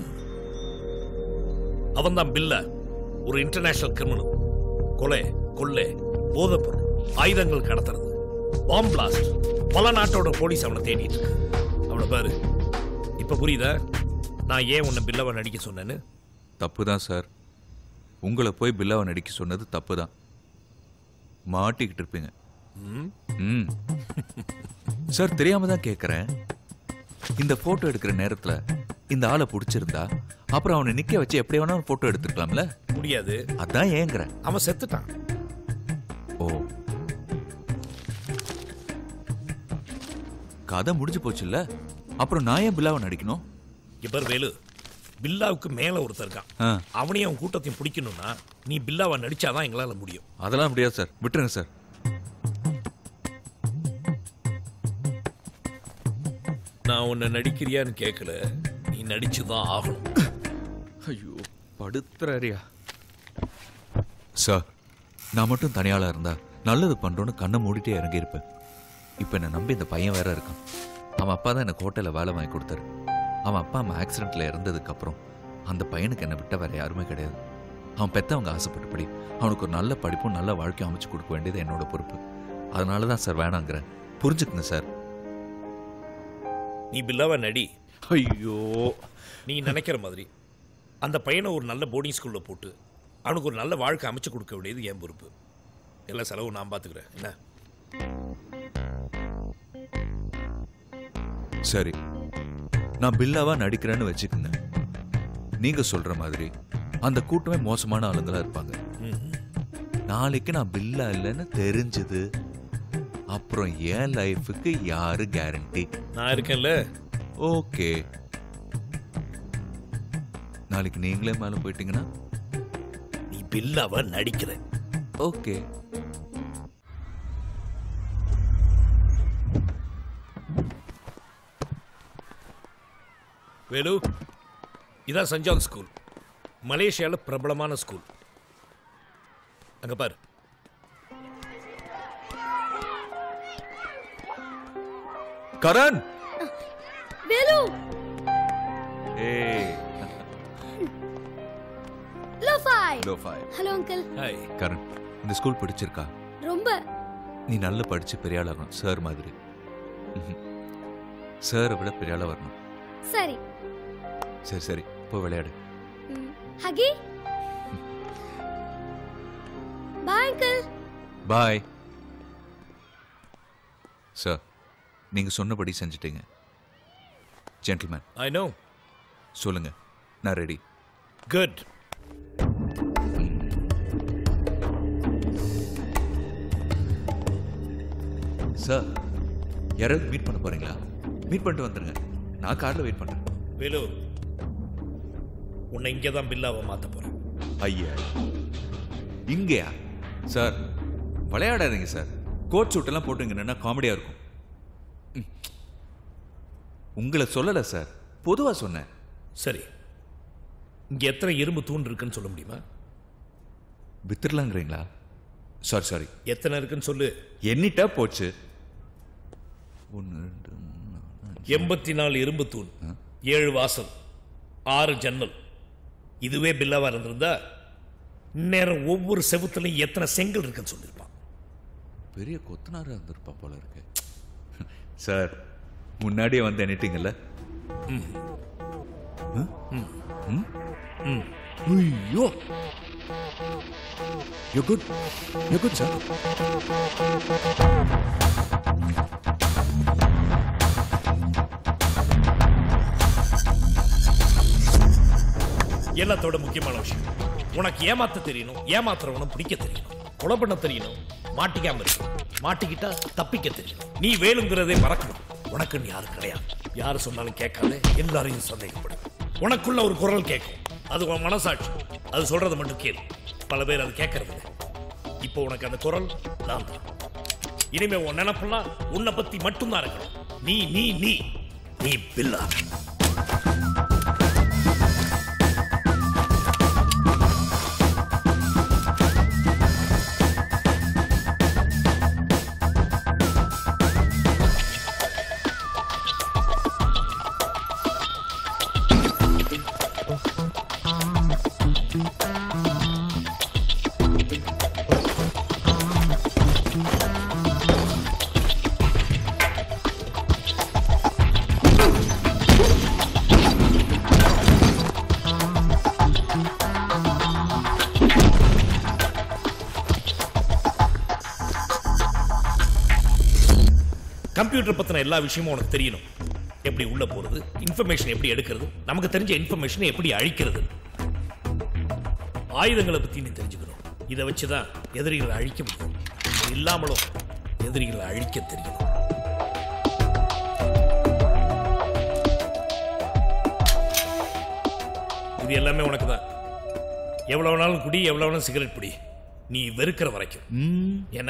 அவன் தான் பில்ல ஒரு இன்டர்நேஷனல் கிரிமினல் கொலை கொள்ளை போதைப்பொருள் ஆயுதங்கள் கடத்துறது பாம் பிளாஸ்ட் பல நாட்டோட போலீஸ் அவனை தேடிட்டு இருக்கு அவனை பாரு இப்ப புரியுதா நான் ஏன் உன்னை பில்லவ நடிக்க சொன்னேன்னு தப்பு தான் சார் உங்களை போய் பில்லாவை நடிக்க சொன்னது தப்பு தான் மாட்டிக்கிட்டு இருப்பீங்க ம்? ம் சார் தெரியாம தான் கேட்குறேன் இந்த போட்டோ எடுக்கிற நேரத்துல இந்த ஆளை பிடிச்சிருந்தா அப்புறம் அவனை நிக்க வச்சு எப்படி வேணாலும் போட்டோ எடுத்துக்கலாம்ல முடியாது அதான் ஏங்குறேன் அவன் செத்துட்டான் ஓ கதை முடிஞ்சு போச்சுல்ல அப்புறம் நான் ஏன் பில்லாவை நடிக்கணும் இப்பர் வேலு பில்லாவுக்கு மேல ஒருத்தர் இருக்கான் ஆ. அவனையும் அவன் கூட்டத்தையும் பிடிக்கணும்னா நீ பில்லாவை நடிச்சாதான் எங்களால முடியும் அதெல்லாம் முடியாது சார் விட்டுருங்க சார் நான் உன்னை நடிக்கிறியான்னு கேட்கல நீ நடிச்சுதான் ஆகணும் ஐயோ படுத்துறாரியா சார் நான் மட்டும் தனியாளா இருந்தா நல்லது பண்றோன்னு கண்ணை மூடிட்டே இறங்கியிருப்பேன் இப்போ என்னை நம்பி இந்த பையன் வேற இருக்கான் அவன் அப்பா தான் எனக்கு ஹோட்டலில் வேலை வாங்கி கொடுத்தாரு அவன் அப்பா அம்மா ஆக்சிடென்ட்ல இறந்ததுக்கு அப்புறம் அந்த பையனுக்கு என்னை விட்ட வேற யாருமே கிடையாது அவன் பெத்தவங்க ஆசைப்பட்டபடி அவனுக்கு ஒரு நல்ல படிப்பும் நல்ல வாழ்க்கையும் அமைச்சு கொடுக்க வேண்டியது என்னோட பொறுப்பு அதனால தான் சார் வேணாங்கிறேன் புரிஞ்சுக்குங்க சார் நீ பில்லாவை நடி ஐயோ நீ நினைக்கிற மாதிரி அந்த பையனை ஒரு நல்ல போர்டிங் ஸ்கூலில் போட்டு அவனுக்கு ஒரு நல்ல வாழ்க்கை அமைச்சு கொடுக்க வேண்டியது என் பொறுப்பு எல்லா செலவும் நான் பார்த்துக்கிறேன் என்ன சரி நான் பில்லாவா நடிக்கிறேன்னு வச்சுக்கோங்க நீங்க சொல்ற மாதிரி அந்த கூட்டமே மோசமான ஆளுங்களா இருப்பாங்க நாளைக்கு நான் பில்லா இல்லைன்னு தெரிஞ்சது அப்புறம் என் லைஃபுக்கு யாரு கேரண்டி நான் இருக்கேன்ல ஓகே நாளைக்கு நீங்களே மேல போயிட்டீங்கன்னா நீ பில்லாவ நடிக்கிற ஓகே வேலு இதான் சஞ்சான் ஸ்கூல் மலேசியாவில் பிரபலமான ஸ்கூல் அங்க பாரு கரண் வேலு ஏய் லோஃபாய் low five hello uncle hi Karan இந்த ஸ்கூல் பிடிச்சிருக்கா ரொம்ப நீ நல்லா படிச்சு பெரிய ஆளாகணும் சார் மாதிரி சாரை விட பெரிய ஆளா வரணும் சரி சரி சரி போ விளையாடு ஹகி பாய் அங்கிள் பாய் சார் நீங்க சொன்னபடி செஞ்சிட்டீங்க ஜென்டில்மேன் ஐ நோ சொல்லுங்க நான் ரெடி குட் சார் யாராவது மீட் பண்ண போறீங்களா மீட் பண்ணிட்டு வந்துருங்க நான் கார்ல வெயிட் பண்றேன் வேலு உன்னை இங்கே தான் பில்லாவை மாற்ற போறேன் ஐயா இங்கேயா சார் விளையாடாதீங்க சார் கோட் சூட்டெல்லாம் போட்டுங்கன்னா காமெடியா இருக்கும் ம். உங்களை சொல்லல சார் பொதுவா சொன்னேன் சரி இங்க எத்தனை இரும்பு தூண் இருக்குன்னு சொல்ல முடியுமா வித்துடலாங்கிறீங்களா சாரி சாரி எத்தனை இருக்குன்னு சொல்லு எண்ணிட்டா போச்சு ஒன்று ரெண்டு எண்பத்தி நாலு இரும்பு தூண் ஏழு வாசல் ஆறு ஜன்னல் இதுவே பில்லாவா இருந்திருந்தா நேரம் ஒவ்வொரு செவுத்துலையும் எத்தனை செங்கல் இருக்குன்னு சொல்லியிருப்பான் பெரிய கொத்தனாரா இருந்திருப்பா போல இருக்கு சார் முன்னாடியே வந்து எண்ணிட்டீங்கல்ல ம்? ம்? ஐயோ you good you good sir எல்லாத்தோட முக்கியமான விஷயம் உனக்கு ஏமாத்த தெரியணும் ஏமாத்துறவனும் பிடிக்க தெரியணும் கொலை பண்ண தெரியணும் மாட்டிக்காம இருக்கணும் மாட்டிக்கிட்டா தப்பிக்க தெரியணும் நீ வேணுங்கிறதே மறக்கணும் உனக்குன்னு யாரும் கிடையாது யாரு சொன்னாலும் கேட்காத எல்லாரையும் சந்தேகப்படும் உனக்குள்ள ஒரு குரல் கேட்கும் அது உன் மனசாட்சி அது சொல்றதை மட்டும் கேளு பல பேர் அது கேட்கறது இல்லை இப்போ உனக்கு அந்த குரல் நான் தான் இனிமே உன் நினப்பெல்லாம் உன்னை பத்தி மட்டும்தான் இருக்கணும் நீ நீ நீ நீ பில்லா கம்ப்யூட்டர் பத்தின எல்லா விஷயமும் உனக்கு தெரியணும் எப்படி உள்ள போறது இன்ஃபர்மேஷன் எப்படி எடுக்கிறது நமக்கு தெரிஞ்ச இன்ஃபர்மேஷனை எப்படி அழிக்கிறது ஆயுதங்களை பத்தி நீ தெரிஞ்சுக்கணும் இதை வச்சுதான் எதிரிகளை அழிக்க முடியும் இது இல்லாமலும் எதிரிகளை அழிக்க தெரியணும் இது எல்லாமே உனக்கு தான் எவ்வளவு வேணாலும் குடி எவ்வளவு வேணாலும் சிகரெட் பிடி நீ வெறுக்கிற வரைக்கும் என்ன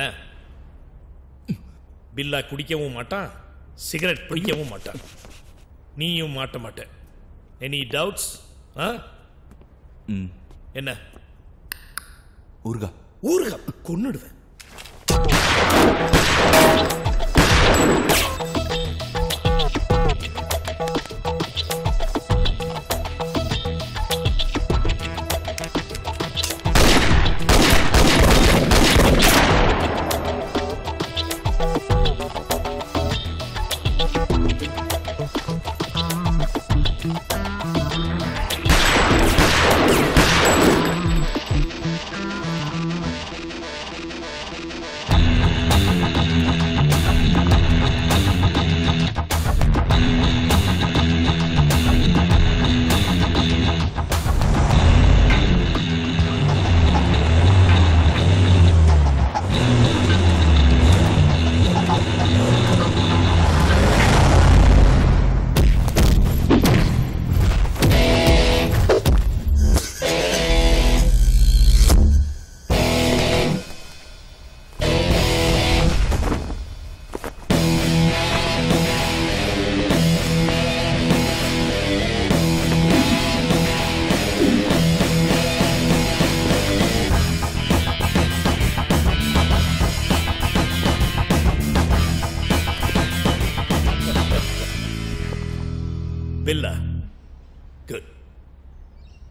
பில்லா குடிக்கவும் மாட்டான் சிகரெட் பிடிக்கவும் மாட்டான் நீயும் மாட்ட மாட்ட எனி டவுட்ஸ் ஆ ம் என்ன ஊர்கா ஊருகா கொன்னுடுவேன்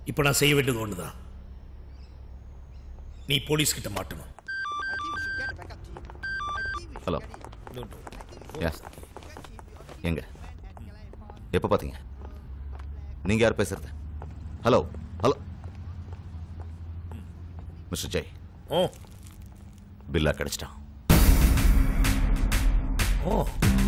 இப்போ நான் செய்ய வேண்டியது ஒண்ணுதான் நீ போலீஸ் கிட்ட மாட்டணும் ஹலோ எஸ் எங்க எப்போ பார்த்தீங்க நீங்க யார் பேசுறது hello hello mister Jay oh Billa கிடைச்சிட்டான் oh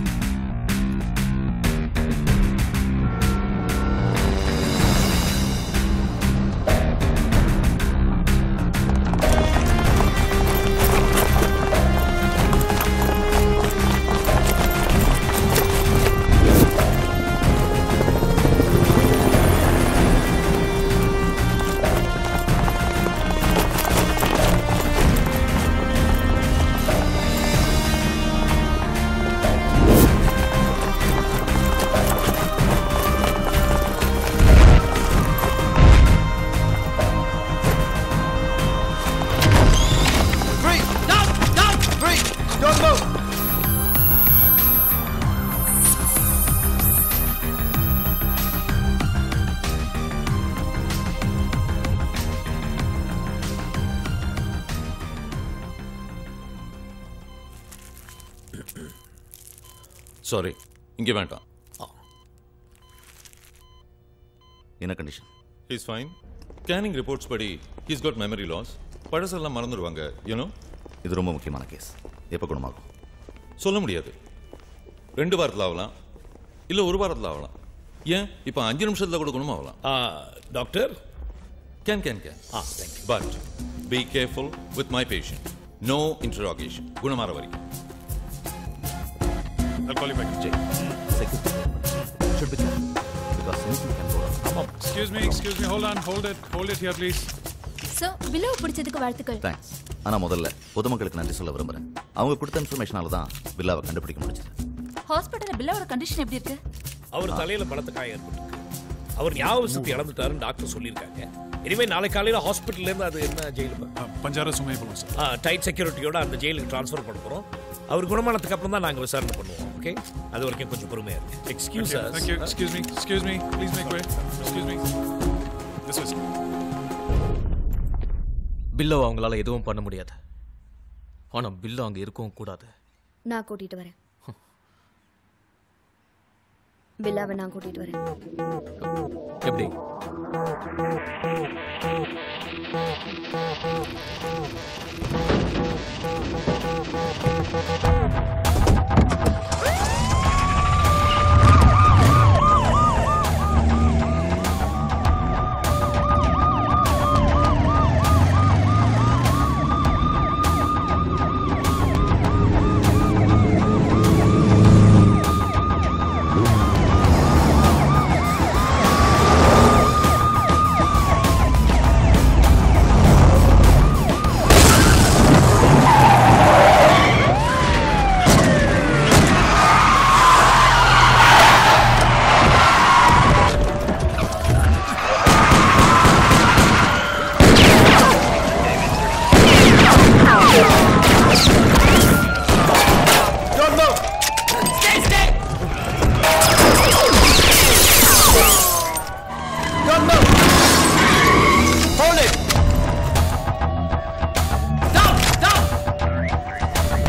Free! Down! Down! Free! Don't move! Sorry இங்கே வேண்டாம் என்ன condition is fine scanning reports படி ஹீஸ் காட் மெமரி லாஸ் பழசெல்லாம் மறந்துடுவாங்க யூனோ இது ரொம்ப முக்கியமான கேஸ் எப்போ குணமாகும் சொல்ல முடியாது ரெண்டு வாரத்தில் ஆகலாம் இல்லை ஒரு வாரத்தில் ஆகலாம் ஏன் இப்போ அஞ்சு நிமிஷத்தில் கூட குணமாகலாம் doctor can can can ah thank you but be careful with my patient no interrogation குணமாற வரைக்கும் I'll call you back. Jay, security should be careful because anything can go wrong. Excuse me, excuse me. Hold on, hold it, hold it here, please. Sir பில்லவை பிடிச்சதுக்கு வாழ்த்துக்கள் thanks ஆனால் முதல்ல பொதுமக்களுக்கு நன்றி சொல்ல விரும்புகிறேன் அவங்க கொடுத்த இன்ஃபர்மேஷனால தான் பில்லாவை கண்டுபிடிக்க முடிஞ்சது ஹாஸ்பிட்டல்ல பில்லாவோட கண்டிஷன் எப்படி இருக்கு அவர் தலையில பலத்த காயம் ஏற்பட்டிருக்கு அவர் ஞாபக சக்தி இழந்துட்டாருன்னு டாக்டர் சொல்லியிருக்காங்க இனிமே நாளை காலையில ஹாஸ்பிட்டல்ல இருந்து அது என்ன ஜெயிலுக்கு பஞ்சார சுமைபுரம் சார் டைட் செக்யூரிட்டியோட அந்த ஜெயிலுக்கு ட்ரான்ஸ்ஃபர் பண்ண போறோம் அவர் குணமானதுக்கு அப்புறம் தான் நாங்க விசாரணை பண்ணுவோம் ஓகே அது வரைக்கும் கொஞ்சம் பொறுமையா இருக்கு excuse Thank you. Excuse me, excuse me. Please make way. Excuse me. This is. பில்லோ அவங்களால எதுவும் பண்ண முடியாது ஆனா பில்லோ அங்க இருக்கவும் கூடாது நான் கூட்டிட்டு வரேன் பில்லாவை நான் கூட்டிட்டு வரேன் எப்படி Don't move! Stay still! Don't move! Hold it! Down! Down!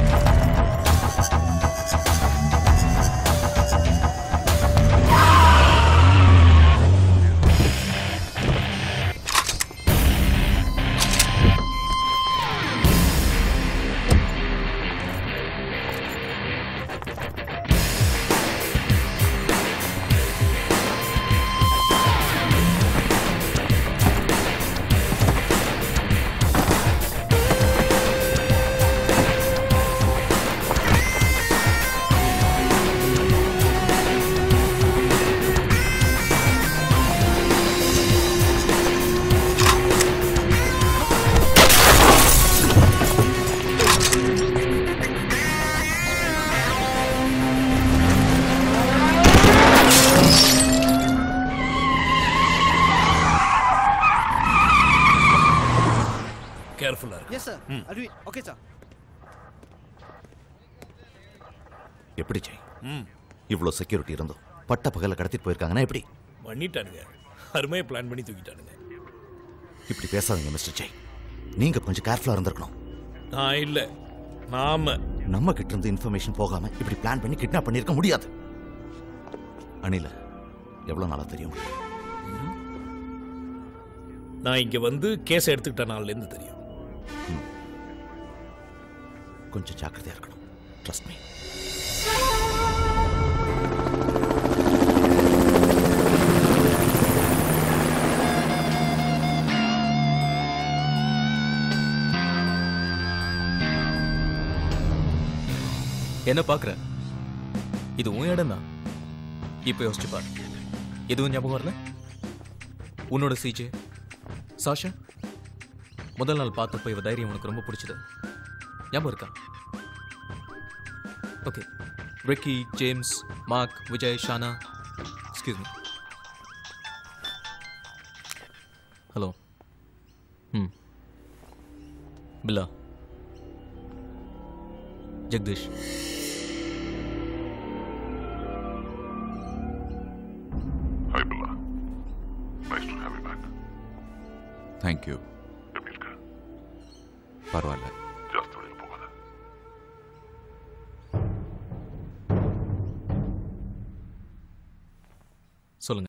கேர்ஃபுல்லா இருக்கு Yes, sir. I'll do it. Okay, sir. எப்படி ஜெய் இவ்வளோ செக்யூரிட்டி இருந்தோம் பட்ட பகல கடத்திட்டு போயிருக்காங்கன்னா எப்படி பண்ணிட்டானுங்க அருமையா பிளான் பண்ணி தூக்கிட்டானுங்க இப்படி பேசாதீங்க மிஸ்டர் ஜெய் நீங்க கொஞ்சம் கேர்ஃபுல்லா இருந்திருக்கணும் நான் இல்ல நாம நம்ம கிட்ட இருந்து இன்ஃபர்மேஷன் போகாம இப்படி பிளான் பண்ணி கிட்னாப் பண்ணிருக்க முடியாது அனில எவ்வளவு நாளா தெரியும் உங்களுக்கு? நான் இங்க வந்து கேஸ் எடுத்துக்கிட்ட நாள்ல இருந்து தெரியும் கொஞ்சம் ஜாக்கிரதையா இருக்கணும் ட்ரஸ்ட் மீ என்ன பார்க்குற இது உன் இடம் தான் இப்போ யோசிச்சு பாரு எதுவும் ஞாபகம் வரல உன்னோட சிஜே சாஷா முதல் நாள் பார்த்தப்போ இவ தைரியம் உனக்கு ரொம்ப பிடிச்சது ஞாபகம் இருக்கா okay Ricky James Mark Vijay Shana excuse me hello ம் Billa Jagadish Hi, Billa. Nice to have you back. Thank you எப்படி இருக்க பரவாயில்ல ஜாஸ்தி வெளியில் போகாத சொல்லுங்க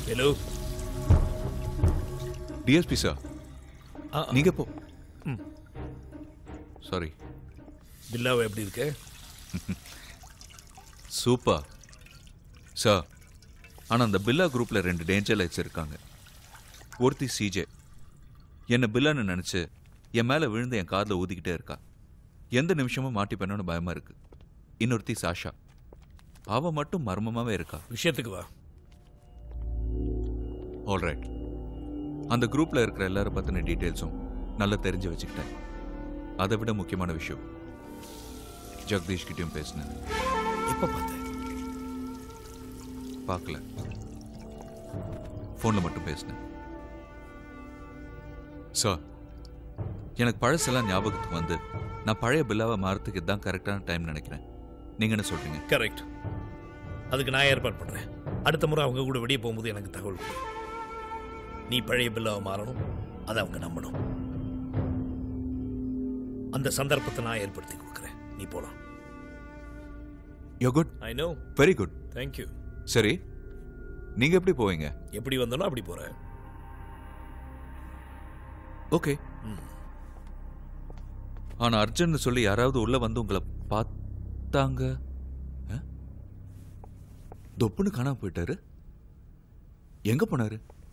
ஹலோ டிஎஸ்பி சார் ஆ. நீங்க போ ம். சாரி பில்லாவை எப்படி இருக்கு சூப்பர் சார் ஆனால் அந்த பில்லா குரூப்பில் ரெண்டு டேஞ்சர் லைட்ஸ் இருக்காங்க ஒருத்தி சிஜே என்னை பில்லான்னு நினச்சி என் மேலே விழுந்து என் காதில் ஊதிக்கிட்டே இருக்கா எந்த நிமிஷமும் மாட்டிப்பேனோன்னு பயமாக இருக்கு இன்னொருத்தி சாஷா அவ மட்டும் மர்மமாகவே இருக்கா விஷயத்துக்கு வா ஆல்ரைட் அந்த குரூப்பில் இருக்கிற எல்லாரும் பற்றின டீட்டெயில்ஸும் நல்லா தெரிஞ்சு வச்சுக்கிட்டேன் அதை விட முக்கியமான விஷயம் ஜெகதீஷ் கிட்டயும் பேசினேன் எப்போ பார்த்த பார்க்கல ஃபோனில் மட்டும் பேசினேன் சார் எனக்கு பழசெல்லாம் ஞாபகத்துக்கு வந்து நான் பழைய பில்லாவை மாறத்துக்கு இதுதான் கரெக்டான டைம் நினைக்கிறேன் நீங்க என்ன சொல்றீங்க கரெக்ட் அதுக்கு நான் ஏற்பாடு பண்ணுறேன் அடுத்த முறை அவங்க கூட வெளியே போகும்போது எனக்கு தகவல் கொடு நீ பழைய பில்லாவை மாறணும் அதை அவங்க நம்பணும் அந்த சந்தர்ப்பத்தை நான் ஏற்படுத்தி கொடுக்குறேன் நீ போலாம் yo good I know very good thank you சரி நீங்க எப்படி போவீங்க எப்படி வந்தோனோ அப்படி போகிறேன் ஓகே ஆனா அர்ஜுன் சொல்லி யாராவது உள்ள வந்து உங்களை பார்த்தாங்க ஆ? தொப்புன்னு காணாம போயிட்டாரு எங்க போனாரு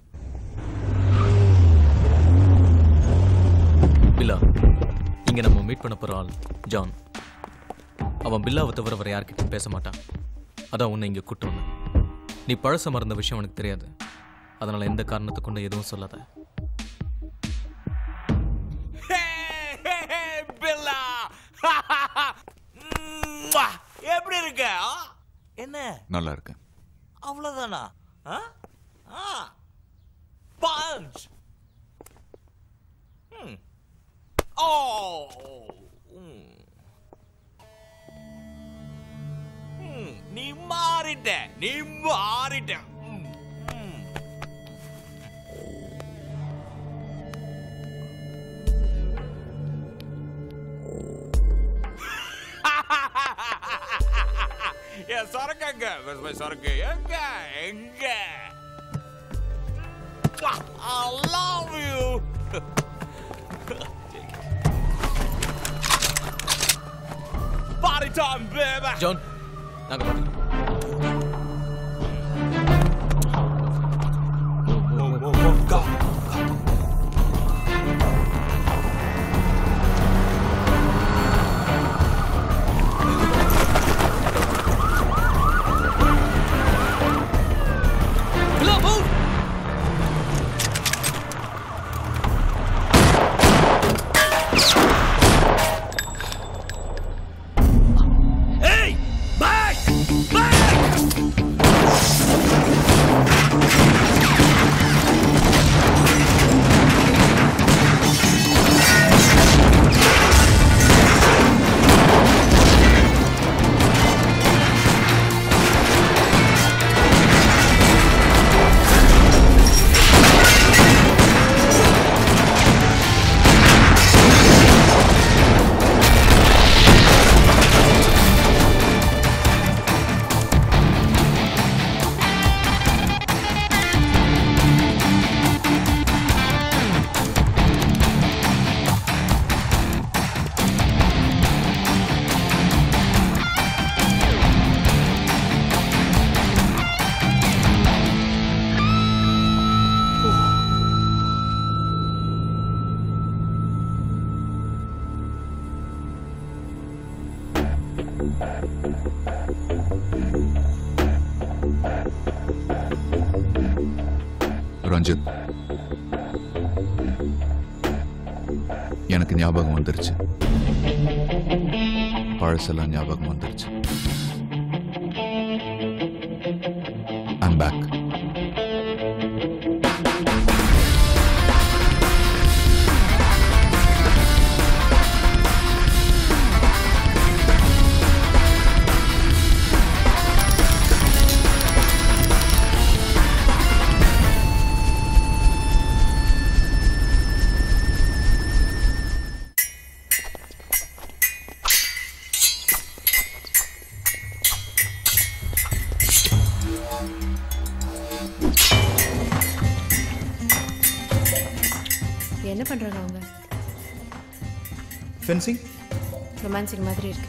பில்லா இங்க நம்ம மீட் பண்ண போற ஆள் ஜான் அவன் பில்லாவை தவிர வேற யார்கிட்டயும் பேச மாட்டான் அதான் உன்னை இங்க கூட்டு வந்தேன் நீ பழச மறந்த விஷயம் எனக்கு தெரியாது அதனால எந்த காரணத்தை கொண்டு எதுவும் சொல்லாத பில்லா எப்படி இருக்க ஆ? என்ன நல்லா இருக்கேன் அவ்வளவுதானா ஆ? ஆ. பஞ்ச் ம். ஓ ம். ம். நீ மாறிட்ட நீ மாறிட்ட ம். ம். என் சரக்கு எங்க Where's my சரக்கு எங்க எங்க I love you Party time baby John நாங்க பார்த்துக்கிறோம். Billa, move! Hey! Back! Back! Ranjith எனக்கு ஞாபகம் வந்துருச்சு பழசெல்லாம் ஞாபகம் வந்துருச்சு ஐம் பேக் என்ன பண்றாங்க அவங்க ஃபென்சிங் ரொமான்சிங் மாதிரி இருக்கு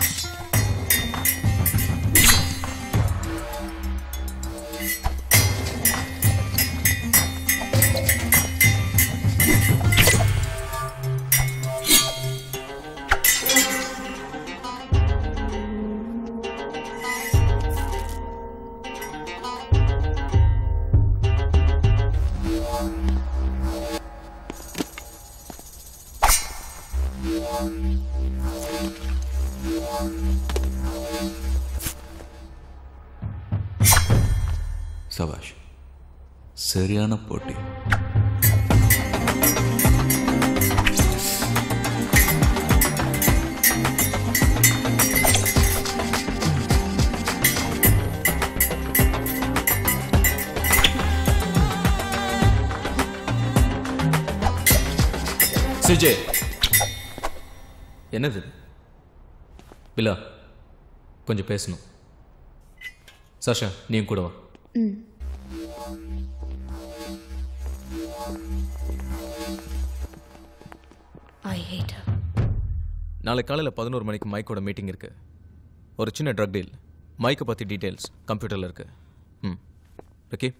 சபாஷ் சரியான போட்டி சிஜே என்னது இது? பிலா கொஞ்சம் பேசணும் சாஷா நீயும் கூட வா ம் ஐ ஹேட் நாளை காலையில் பதினோரு மணிக்கு மைக்கோட மீட்டிங் இருக்கு ஒரு சின்ன ட்ரக் டீல் மைக்கை பற்றி டீட்டெயில்ஸ் கம்ப்யூட்டரில் இருக்கு ம் ஓகே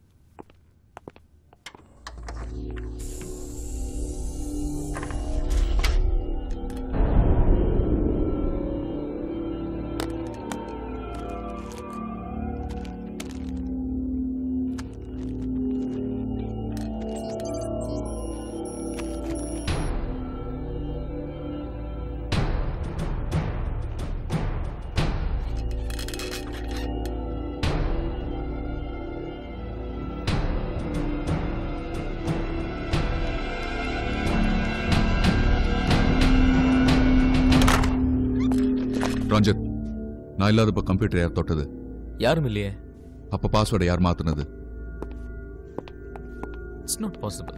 ரஞ்சித் நான் இல்லாதப்ப கம்ப்யூட்டர் யார் தொட்டது யாரும் இல்லையே அப்ப பாஸ்வேர்டை யார் மாத்துனது இட்ஸ் நாட் பாசிபிள்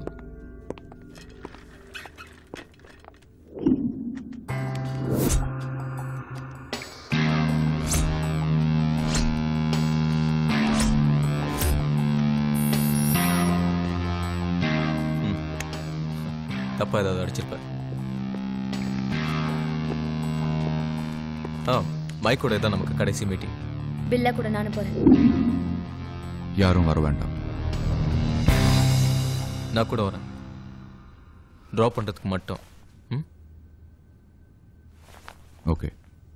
தப்பா ஏதாவது அடிச்சிருப்பார் ஆ மைக்கோட தான் நமக்கு கடைசி மீட்டிங் பில்லா கூட நானும் போறேன் யாரும் வர வேண்டாம் நான் கூட வரேன் ட்ராப் பண்ணுறதுக்கு மட்டும் ம் ஓகே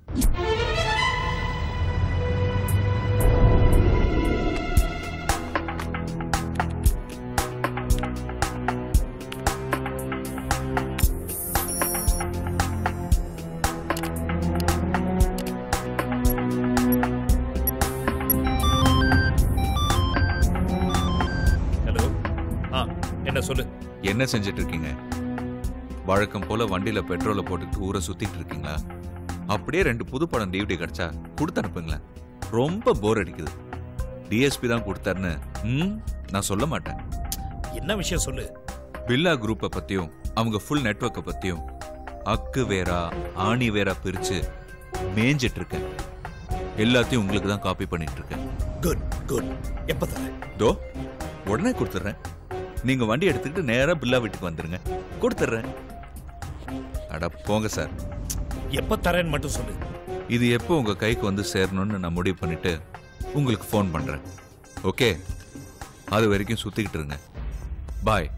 ஹலோ ஆ என்ன சொல்லு என்ன செஞ்சுட்டு இருக்கீங்க வழக்கம் போல வண்டியில பெட்ரோலை போட்டுக்கிட்டு ஊரை சுத்திட்டு இருக்கீங்களா அப்படியே ரெண்டு புது படம் டிவிடி கிடைச்சா கொடுத்து அனுப்புங்களேன் ரொம்ப போர் அடிக்குது டிஎஸ்பி தான் கொடுத்தாருன்னு ம் நான் சொல்ல மாட்டேன் என்ன விஷயம் சொல்லு பில்லா குரூப்பை பத்தியும் அவங்க ஃபுல் நெட்வொர்க்கை பத்தியும் அக்கு வேறா ஆணி வேறா பிரிச்சு மேய்ஞ்சிட்டு இருக்கேன் எல்லாத்தையும் உங்களுக்கு தான் காப்பி பண்ணிட்டு இருக்கேன் குட் குட் எப்ப தர தோ உடனே கொடுத்துட்றேன் நீங்க வண்டி எடுத்துக்கிட்டு நேரா பில்லா வீட்டுக்கு வந்துருங்க கொடுத்துட்றேன் அட போங்க சார் எப்ப தரேன்னு மட்டும் சொல்லு இது எப்போ உங்க கைக்கு வந்து சேரணும்னு நான் முடிவு பண்ணிட்டு உங்களுக்கு ஃபோன் பண்றேன் ஓகே அது வரைக்கும் சுத்திக்கிட்டு இருங்க பாய்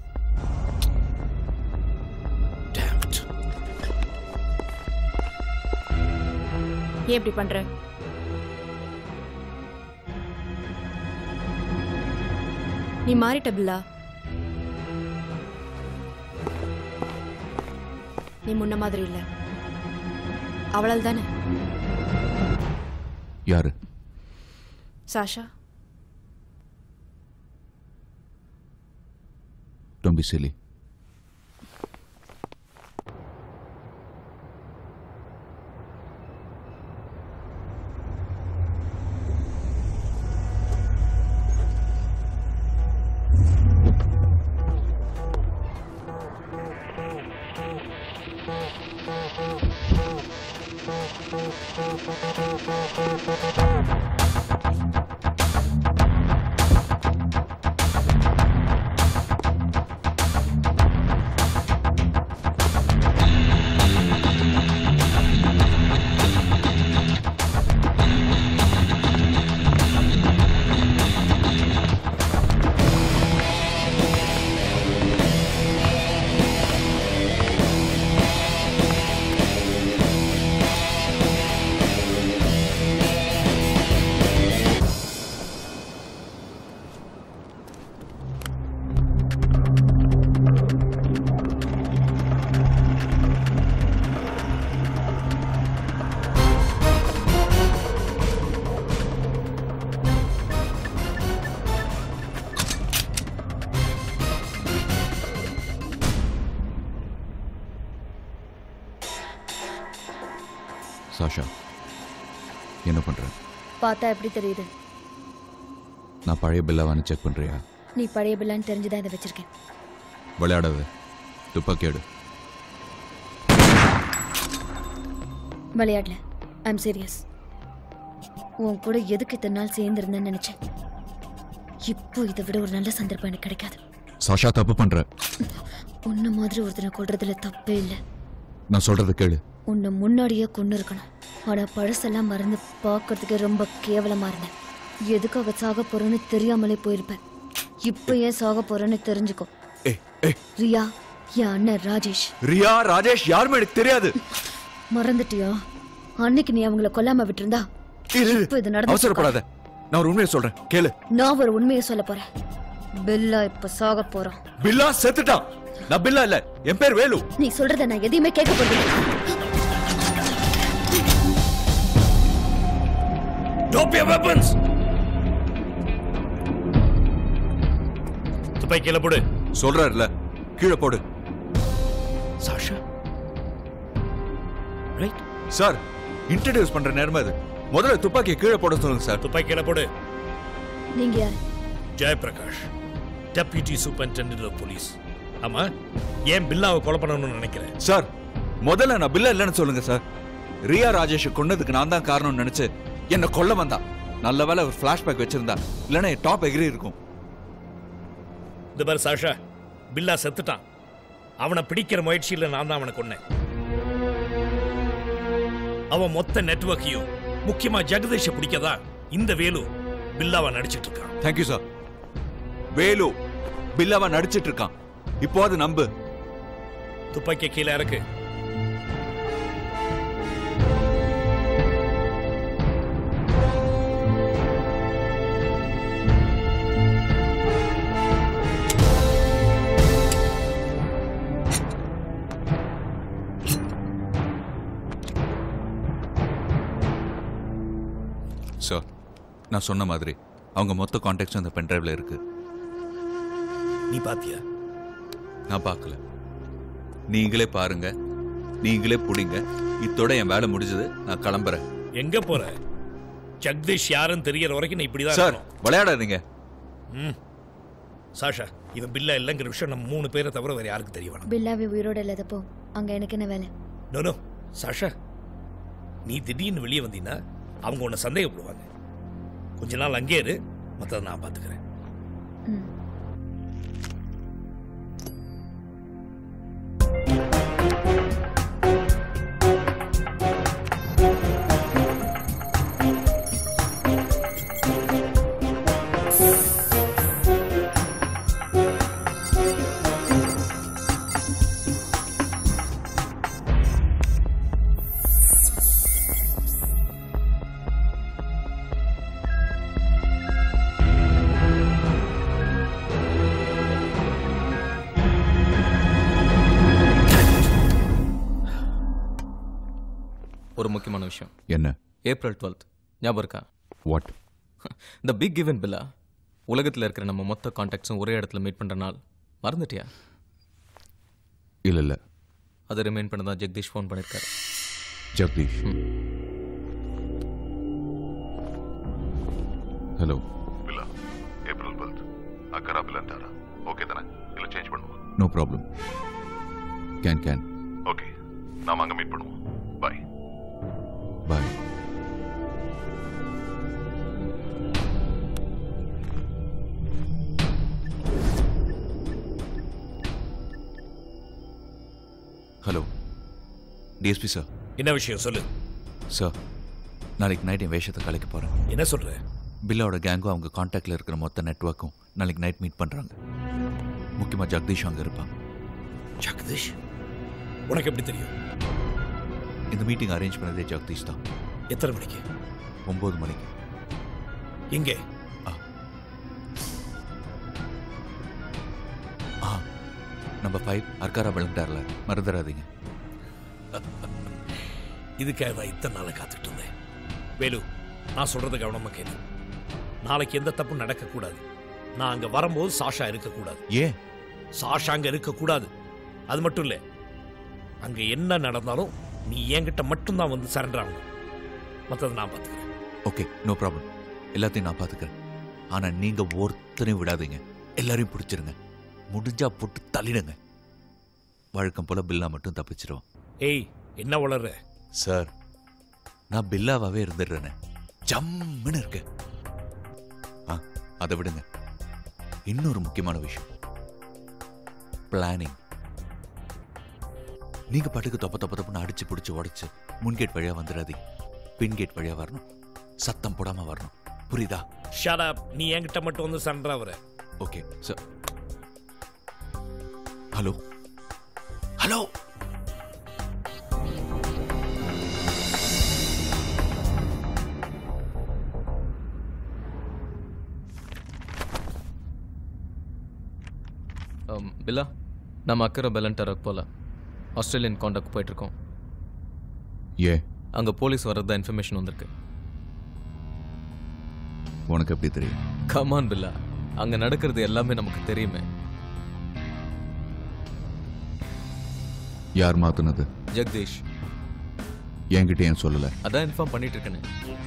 ஏன் இப்படி பண்ற நீ மாறிட்ட பில்லா நீ முன்ன மாதிரி இல்ல அவளால் தானே யாரு சாஷா Don't be silly. சாஷா என்ன பண்ற பார்த்தா எப்படி தெரியுது நான் பழைய பில்லாவான்னு செக் பண்றியா நீ பழைய பிள்ளைன்னு தெரிஞ்சுதான் இதை வச்சிருக்கேன் விளையாடாத துப்பாக்கி எடு விளையாடல ஐம் சீரியஸ் உன் கூட எதுக்கு இத்தனை நாள் சேர்ந்துருந்தேன்னு நினைச்சேன் இப்போ இதை விட ஒரு நல்ல சந்தர்ப்பம் எனக்கு கிடைக்காது சாஷா தப்பு பண்ற உன்ன மாதிரி ஒருத்தனை கொல்றதுல தப்பே இல்லை நான் சொல்றத கேளு உன்னை முன்னாடியே கொண்டு இருக்கணும் ஆனா பழசெல்லாம் மறந்து பார்க்கறதுக்கு ரொம்ப கேவலமா இருந்தேன் எதுக்காக சாக போறேன்னு தெரியாமலே போயிருப்பேன் இப்போ ஏன் சாக போறேன்னு தெரிஞ்சுக்கோ ரியா என் அண்ணன் ராஜேஷ் ரியா ராஜேஷ் யாருமே எனக்கு தெரியாது மறந்துட்டியா அன்னைக்கு நீ அவங்கள கொல்லாம விட்டிருந்தா இப்போ இது நடந்து அவசரப்படாத நான் ஒரு உண்மையை சொல்றேன் கேளு நான் ஒரு உண்மையை சொல்ல போறேன் பில்லா இப்ப சாக போறான் பில்லா செத்துட்டான் நான் பில்லா இல்ல என் பேர் வேலு நீ சொல்றத நான் எதையுமே கேட்க போறேன் Drop your weapons! துப்பாக்கி கீழே போடு சொல்றாருல கீழே போடு சாஷா ரைட் சார் இன்ட்ரடியூஸ் பண்ற நேரம் அது முதல்ல துப்பாக்கியை கீழே போட சொல்லுங்க சார் துப்பாக்கி கீழே போடு நீங்க யாரு Jayaprakash deputy superintendent of police ஆமா ஏன் பில்லாவை கொலை பண்ணணும்னு நினைக்கிறேன் சார் முதல்ல நான் பில்லா இல்லைன்னு சொல்லுங்க சார் ரியா ராஜேஷ் கொன்னதுக்கு நான் தான் காரணம்னு நினைச்சு என்ன கொல்ல வந்தான் நல்ல வேலை ஒரு ஃபிளாஷ்பேக் வச்சிருந்தா இல்லைன்னா என் டாப் எகிரி இருக்கும் இந்த பாரு சாஷா பில்லா செத்துட்டான் அவனை பிடிக்கிற முயற்சியில் நான் தான் அவனை கொன்னேன் அவன் மொத்த நெட்வொர்க்கையும் முக்கியமா ஜெகதீஷை பிடிக்கதா இந்த வேலு பில்லாவை நடிச்சிட்டு இருக்கான் தேங்க்யூ சார் வேலு பில்லாவா நடிச்சிட்டு இருக்கான் இப்போ அது நம்பு துப்பாக்கிய கீழே இறக்கு சார் நான் சொன்ன மாதிரி அவங்க மொத்த கான்டாக்ட்ஸ் அந்த பென்ட்ரைவ்ல இருக்கு நீ பாத்தியா நான் பார்க்கல நீங்களே பாருங்க நீங்களே புடிங்க இத்தோட என் வேலை முடிஞ்சது நான் கிளம்புறேன் எங்க போற ஜெகதீஷ் யாருன்னு தெரியற வரைக்கும் நீ இப்படிதான் சார் இருக்கணும். விளையாடாதீங்க ம் சாஷா இவன் பில்லா இல்லைங்கிற விஷயம் நம்ம மூணு பேரை தவிர வேற யாருக்கும் தெரிய வேணாம் பில்லாவே உயிரோட இல்லாதப்போ அங்க எனக்கு என்ன வேலை நோ நோ சாஷா நீ திடீர்னு வெளியே வந்தீங்கன்னா அவங்க உன்னை சந்தேகப்படுவாங்க கொஞ்ச நாள் அங்கே இரு மற்றதை நான் பார்த்துக்கிறேன் ஒரு முக்கியமான விஷயம் என்ன ஏப்ரல் டுவெல்த் ஞாபகம் இருக்கா வாட் இந்த பிக் கிவன் பில்லா உலகத்தில் இருக்கிற நம்ம மொத்த கான்டாக்ட்ஸும் ஒரே இடத்துல மீட் பண்ணுற நாள் மறந்துட்டியா இல்ல இல்ல அதை ரிமைண்ட் பண்ண தான் ஜெகதீஷ் ஃபோன் பண்ணியிருக்காரு Jagadish hello Billa April twelfth అక్కరా బిల్ అంటారా ఓకే తన ఇలా చేంజ్ பண்ணுவோம் no problem can can okay நாம அங்க மீட் பண்ணுவோம் bye bye hello DSP sir என்ன விஷயம் சொல்லு சார் நாளைக்கு நைட் என் வேஷத்தை கலைக்க போகிறேன் என்ன சொல்ற பில்லாவோட கேங்கும் அவங்க காண்டாக்டில் இருக்கிற மொத்த நெட்ஒர்க்கும் நாளைக்கு நைட் மீட் பண்ணுறாங்க முக்கியமாக ஜெகதீஷ் அங்கே இருப்பான் ஜெகதீஷ் உனக்கு எப்படி தெரியும் இந்த மீட்டிங் அரேஞ்ச் பண்ணதே ஜெகதீஷ் தான் எத்தனை மணிக்கு ஒம்பது மணிக்கு எங்கே ஆ நம்ம ஃபைவ் அர்க்காரா விளங்கிட்டார்ல மறந்துடாதீங்க இதுக்காக தான் இத்தனை நாளை காத்துட்டு இருந்தேன் வேலு நான் சொல்றத கவனமா கேளு நாளைக்கு எந்த தப்பும் நடக்கக்கூடாது நான் அங்க வரும்போது சாஷா இருக்கக்கூடாது ஏன் சாஷா அங்க இருக்கக்கூடாது அது மட்டும் இல்ல அங்க என்ன நடந்தாலும் நீ என்கிட்ட மட்டும்தான் வந்து சரண்டர் ஆகணும் மற்றது நான் பார்த்துக்கிறேன் ஓகே நோ ப்ராப்ளம் எல்லாத்தையும் நான் பார்த்துக்கிறேன் ஆனா நீங்க ஒருத்தரையும் விடாதீங்க எல்லாரையும் பிடிச்சிருங்க முடிஞ்சா போட்டு தள்ளிடுங்க வழக்கம் போல பில்லா மட்டும் தப்பிச்சிருவோம் ஏய் என்ன வளர்ற சார் நான் பில்லாவாவே இருந்துடுறேனே ஜம்முன்னு இருக்கு ஆ அதை விடுங்க இன்னொரு முக்கியமான விஷயம் பிளானிங் நீங்க பாட்டுக்கு தொப்ப தொப்ப தொப்பன்னு அடிச்சு பிடிச்சு உடைச்சு முன்கேட் வழியா வந்துடாதீங்க பின் கேட் வழியா வரணும் சத்தம் போடாம வரணும் புரியுதா ஷட் அப் நீ என்கிட்ட மட்டும் வந்து சண்டை வர okay sir hello hello Um, Billa நம்ம அக்கறை பெலண்டருக்கு போல ஆஸ்திரேலியன் காண்டாக்ட் போயிட்டு இருக்கோம் ஏ அங்க போலீஸ் வர்றதா இன்ஃபர்மேஷன் வந்திருக்கு உனக்கு எப்படி தெரியும் கமான் பில்லா அங்க நடக்கிறது எல்லாமே நமக்கு தெரியுமே யார் மாத்துனது ஜெகதீஷ் என்கிட்ட ஏன் சொல்லல அதான் இன்ஃபார்ம் பண்ணிட்டு இருக்கேனே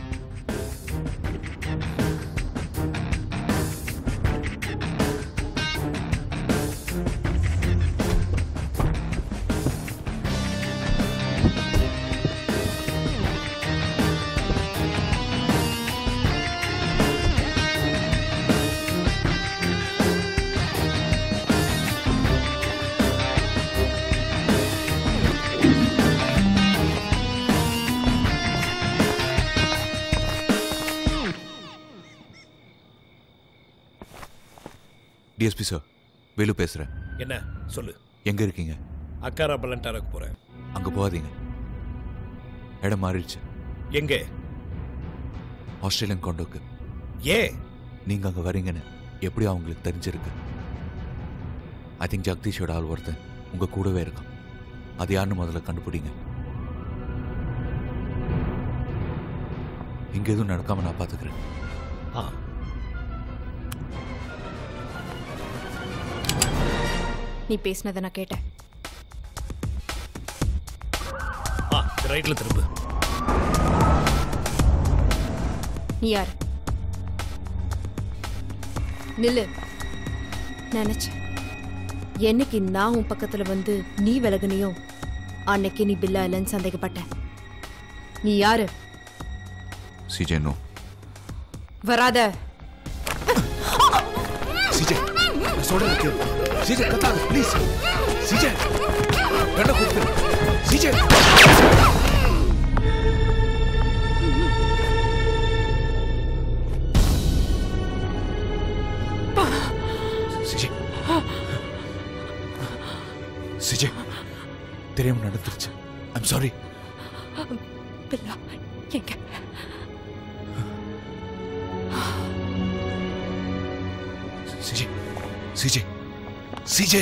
டிஎஸ்பி சார் வேலு பேசுறேன் என்ன சொல்லு எங்க இருக்கீங்க அக்காரா பலண்டாருக்கு போறேன் அங்க போகாதீங்க இடம் மாறிடுச்சு எங்க ஆஸ்திரேலியன் கொண்டோக்கு ஏன் நீங்க அங்க வரீங்கன்னு எப்படி அவங்களுக்கு தெரிஞ்சிருக்கு ஐ திங்க் ஜெகதீஷோட ஆள் ஒருத்தன் உங்க கூடவே இருக்கான் அது யாருன்னு முதல்ல கண்டுபிடிங்க இங்க எதுவும் நடக்காம நான் பாத்துக்கிறேன் ஆ நீ பேசினதை நான் கேட்டேன் ஆ ரைட்ல திரும்பு நீ யார் நில்லு நினைச்சேன் என்னைக்கு நான் உன் பக்கத்துல வந்து நீ விலகுனியோ அன்னைக்கு நீ பில்லா இல்லைன்னு சந்தேகப்பட்ட நீ யாரு சிஜே நோ வராத சிஜே நான் சொல்றேன் கேளு சிஜே கத்தாத ப்ளீஸ் சிஜே கண்ண கூப்பிடு சிஜே சிஜே சிஜே தெரியாம நடந்துருச்சு ஐம் சாரி பில்லா எங்க சிஜே சிஜே சிஜே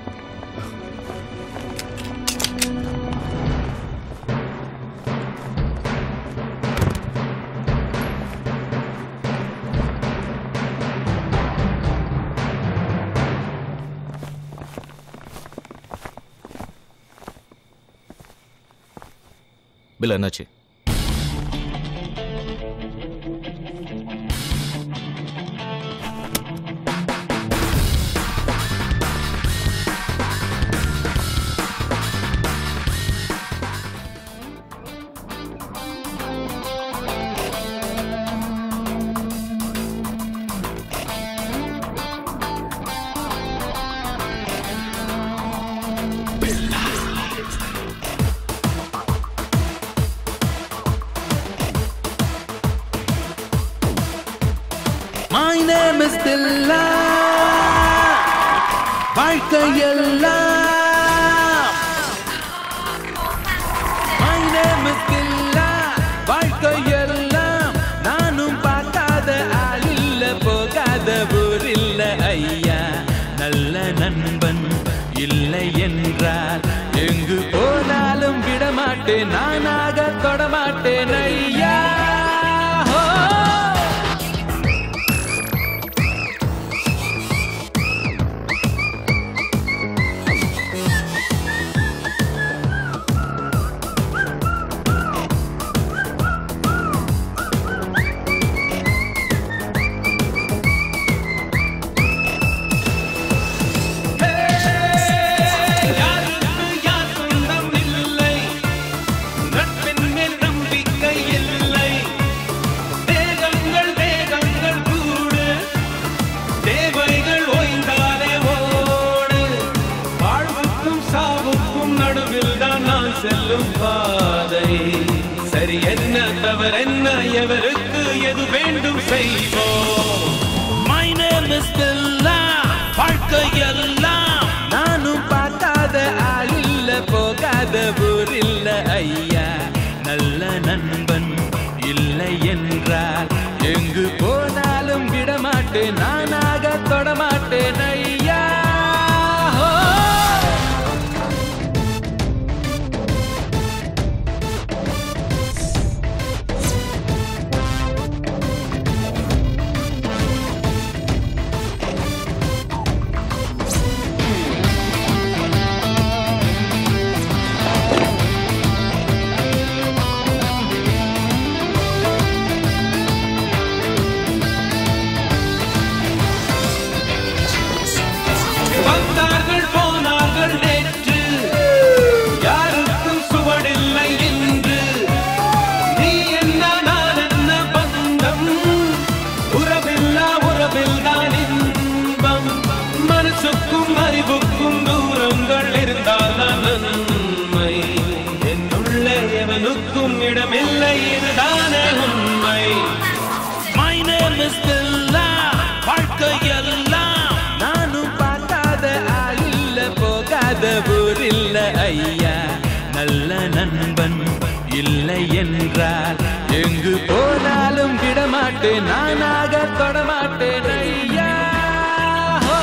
பில்லா என்னாச்சு My name is Billa வாழ்க்கையெல்லாம் My name is Billa வாழ்க்கையெல்லாம் நானும் பார்க்காத ஆள் இல்ல போகாத ஊர் இல்ல ஐயா நல்ல நண்பன் இல்லை என்றால் எங்கு போனாலும் விடமாட்டேன் நானாக தொடமாட்டேன் ஐயா ஹோ! தவறு என்ன எவருக்கு எது வேண்டும் செய்வோம் மை நேம் இஸ் பில்லா வாழ்க்கையெல்லாம் நானும் பார்க்காத ஆள் இல்ல போகாத ஊர் இல்ல ஐயா நல்ல நண்பன் இல்லை என்றால் எங்கு போனாலும் விடமாட்டேன் நானாக தொடமாட்டேன் ஐயா ஹோ! வந்தார்கள் போனார்கள் நேற்று யாருக்கும் சுவடில்லை என்று நீ என்ன நான் என்ன பந்தம் உறவில்லா உறவில் தான் இன்பம் மனசுக்கும் அறிவுக்கும் தூரங்கள் இருந்தால் தான் நன்மை என்னுள்ளே எவனுக்கும் இடமில்லை இதுதானே உண்மை மை நேம் இஸ் வாழ்க்கையெல்லாம் நானும் பார்க்காத ஆள் இல்ல போகாத ஊர் இல்ல ஐயா நல்ல நண்பன் இல்லை என்றால் எங்கு போனாலும் விடமாட்டேன் நானாக தொடமாட்டேன் ஐயா ஹோ!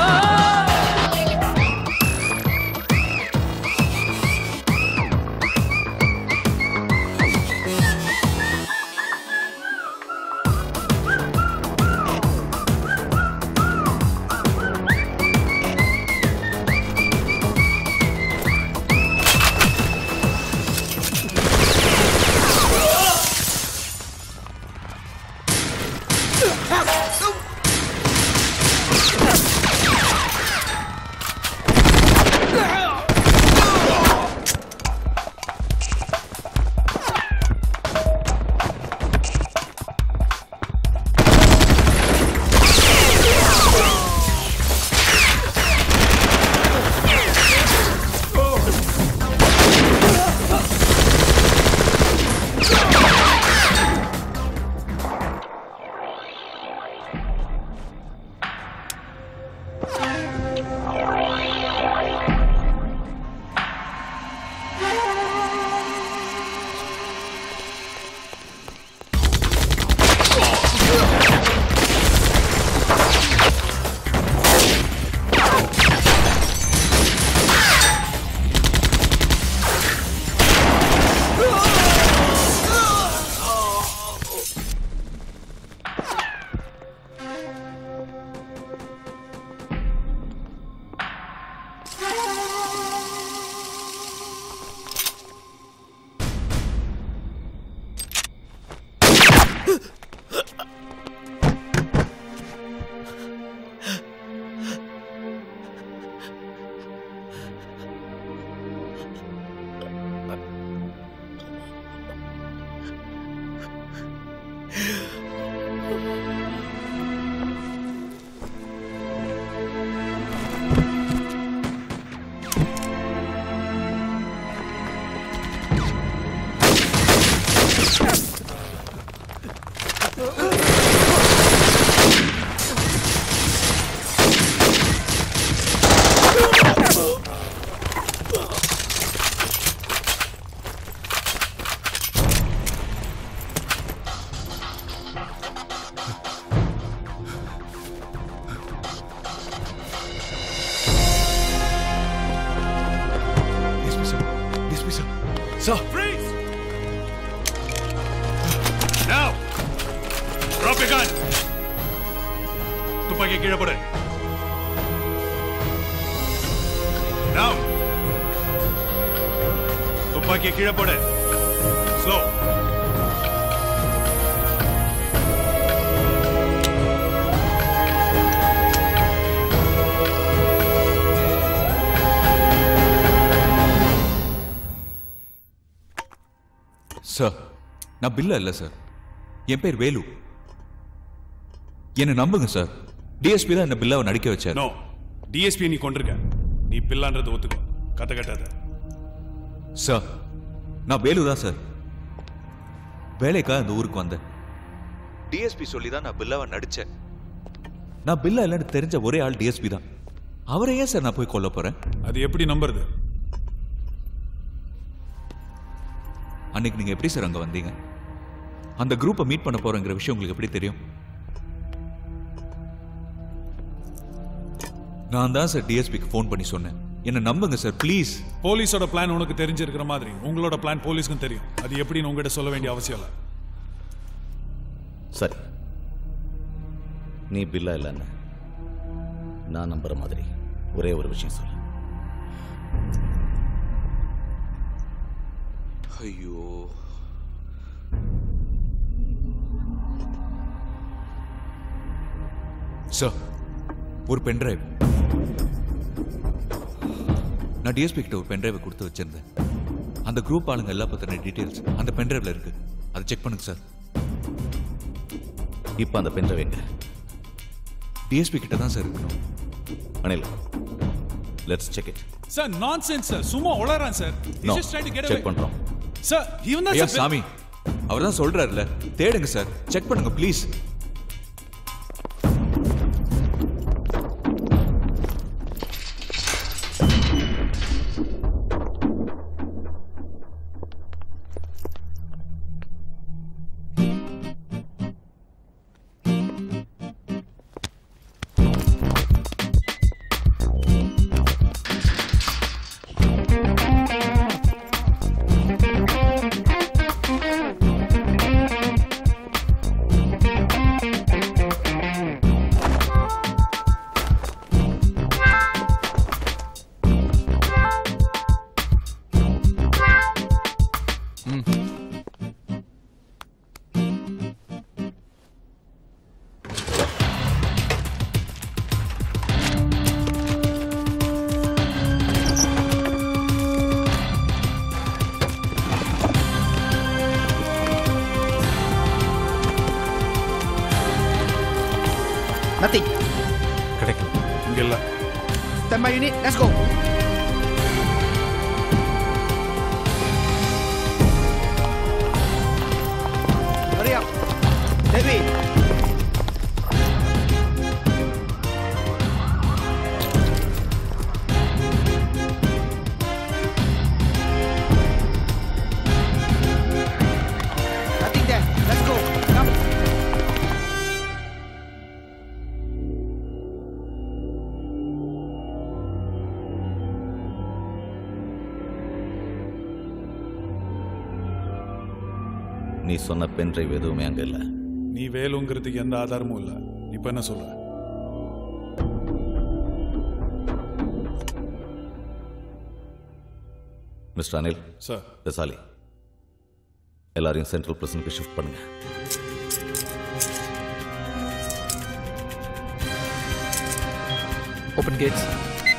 Sir. Freeze! Now! Drop your gun! துப்பாக்கி கீழே போடு Now! துப்பாக்கி கீழே போடு ஸ்லோ சார் நான் பில்லா இல்லை சார் என் பேர் வேலு என்னை நம்புங்க சார் டிஎஸ்பி தான் என்ன பில்லாவை நடிக்க வச்சார் நோ டிஎஸ்பி நீ கொண்டிருக்க நீ பில்லான்றதை ஒத்துக்கோ கத்த கட்டாத சார் நான் வேலு தான் சார் வேலைக்காக இந்த ஊருக்கு வந்தேன் டிஎஸ்பி சொல்லி தான் நான் பில்லாவை நடிச்சேன் நான் பில்லா இல்லைன்னு தெரிஞ்ச ஒரே ஆள் டிஎஸ்பி தான் அவரை ஏன் சார் நான் போய் கொல்ல போறேன் அது எப்படி நம்புறது அன்னைக்கு நீங்க எப்படி சார் அங்க வந்தீங்க அந்த குரூப்பை மீட் பண்ண போறேங்கிற விஷயம் உங்களுக்கு எப்படி தெரியும் நான் தான் சார் டிஎஸ்பிக்கு ஃபோன் பண்ணி சொன்னேன் என்ன நம்புங்க சார் ப்ளீஸ் போலீஸோட பிளான் உனக்கு தெரிஞ்சிருக்கிற மாதிரி உங்களோட பிளான் போலீஸ்க்கும் தெரியும் அது எப்படின்னு உங்ககிட்ட சொல்ல வேண்டிய அவசியம் இல்லை சரி நீ பில்லா இல்லைன்னு நான் நம்புற மாதிரி ஒரே ஒரு விஷயம் சொல்லு ஐயோ சார் ஒரு பென்டிரைவ் நான் டிஎஸ்பி கிட்ட ஒரு பென்டிரைவை கொடுத்து வச்சிருந்தேன் அந்த குரூப் ஆளுங்க எல்லா பத்தின டீடைல்ஸ் அந்த பென்டிரைவ்ல இருக்கு அதை செக் பண்ணுங்க சார் இப்போ அந்த பென்ட்ரைவ் எங்க டிஎஸ்பி கிட்ட தான் சார் இருக்கணும் Anil let's check it sir nonsense sir சும்மா உளறான் sir No, He's just trying to get check away. பண்றோம். சார் இவன் தான் ஐயா சார் சாமி அவர் தான் சொல்றாருல தேடுங்க சார் செக் பண்ணுங்க ப்ளீஸ் Nothing. கிடைக்கல இங்க இல்ல Standby unit, let's go. Hurry up. That way. Nothing there. Let's go. Come. நீ சொன்ன பென்ட்ரைவ் எதுவுமே அங்க இல்லை நீ வேலுங்கிறதுக்கு எந்த ஆதாரமும் இல்ல இப்ப என்ன சொல்ற மிஸ்டர் அனில் சார் தசாலி எல்லாரையும் சென்ட்ரல் பிரசனுக்கு ஷிஃப்ட் பண்ணுங்க ஓப்பன் கேட்ஸ்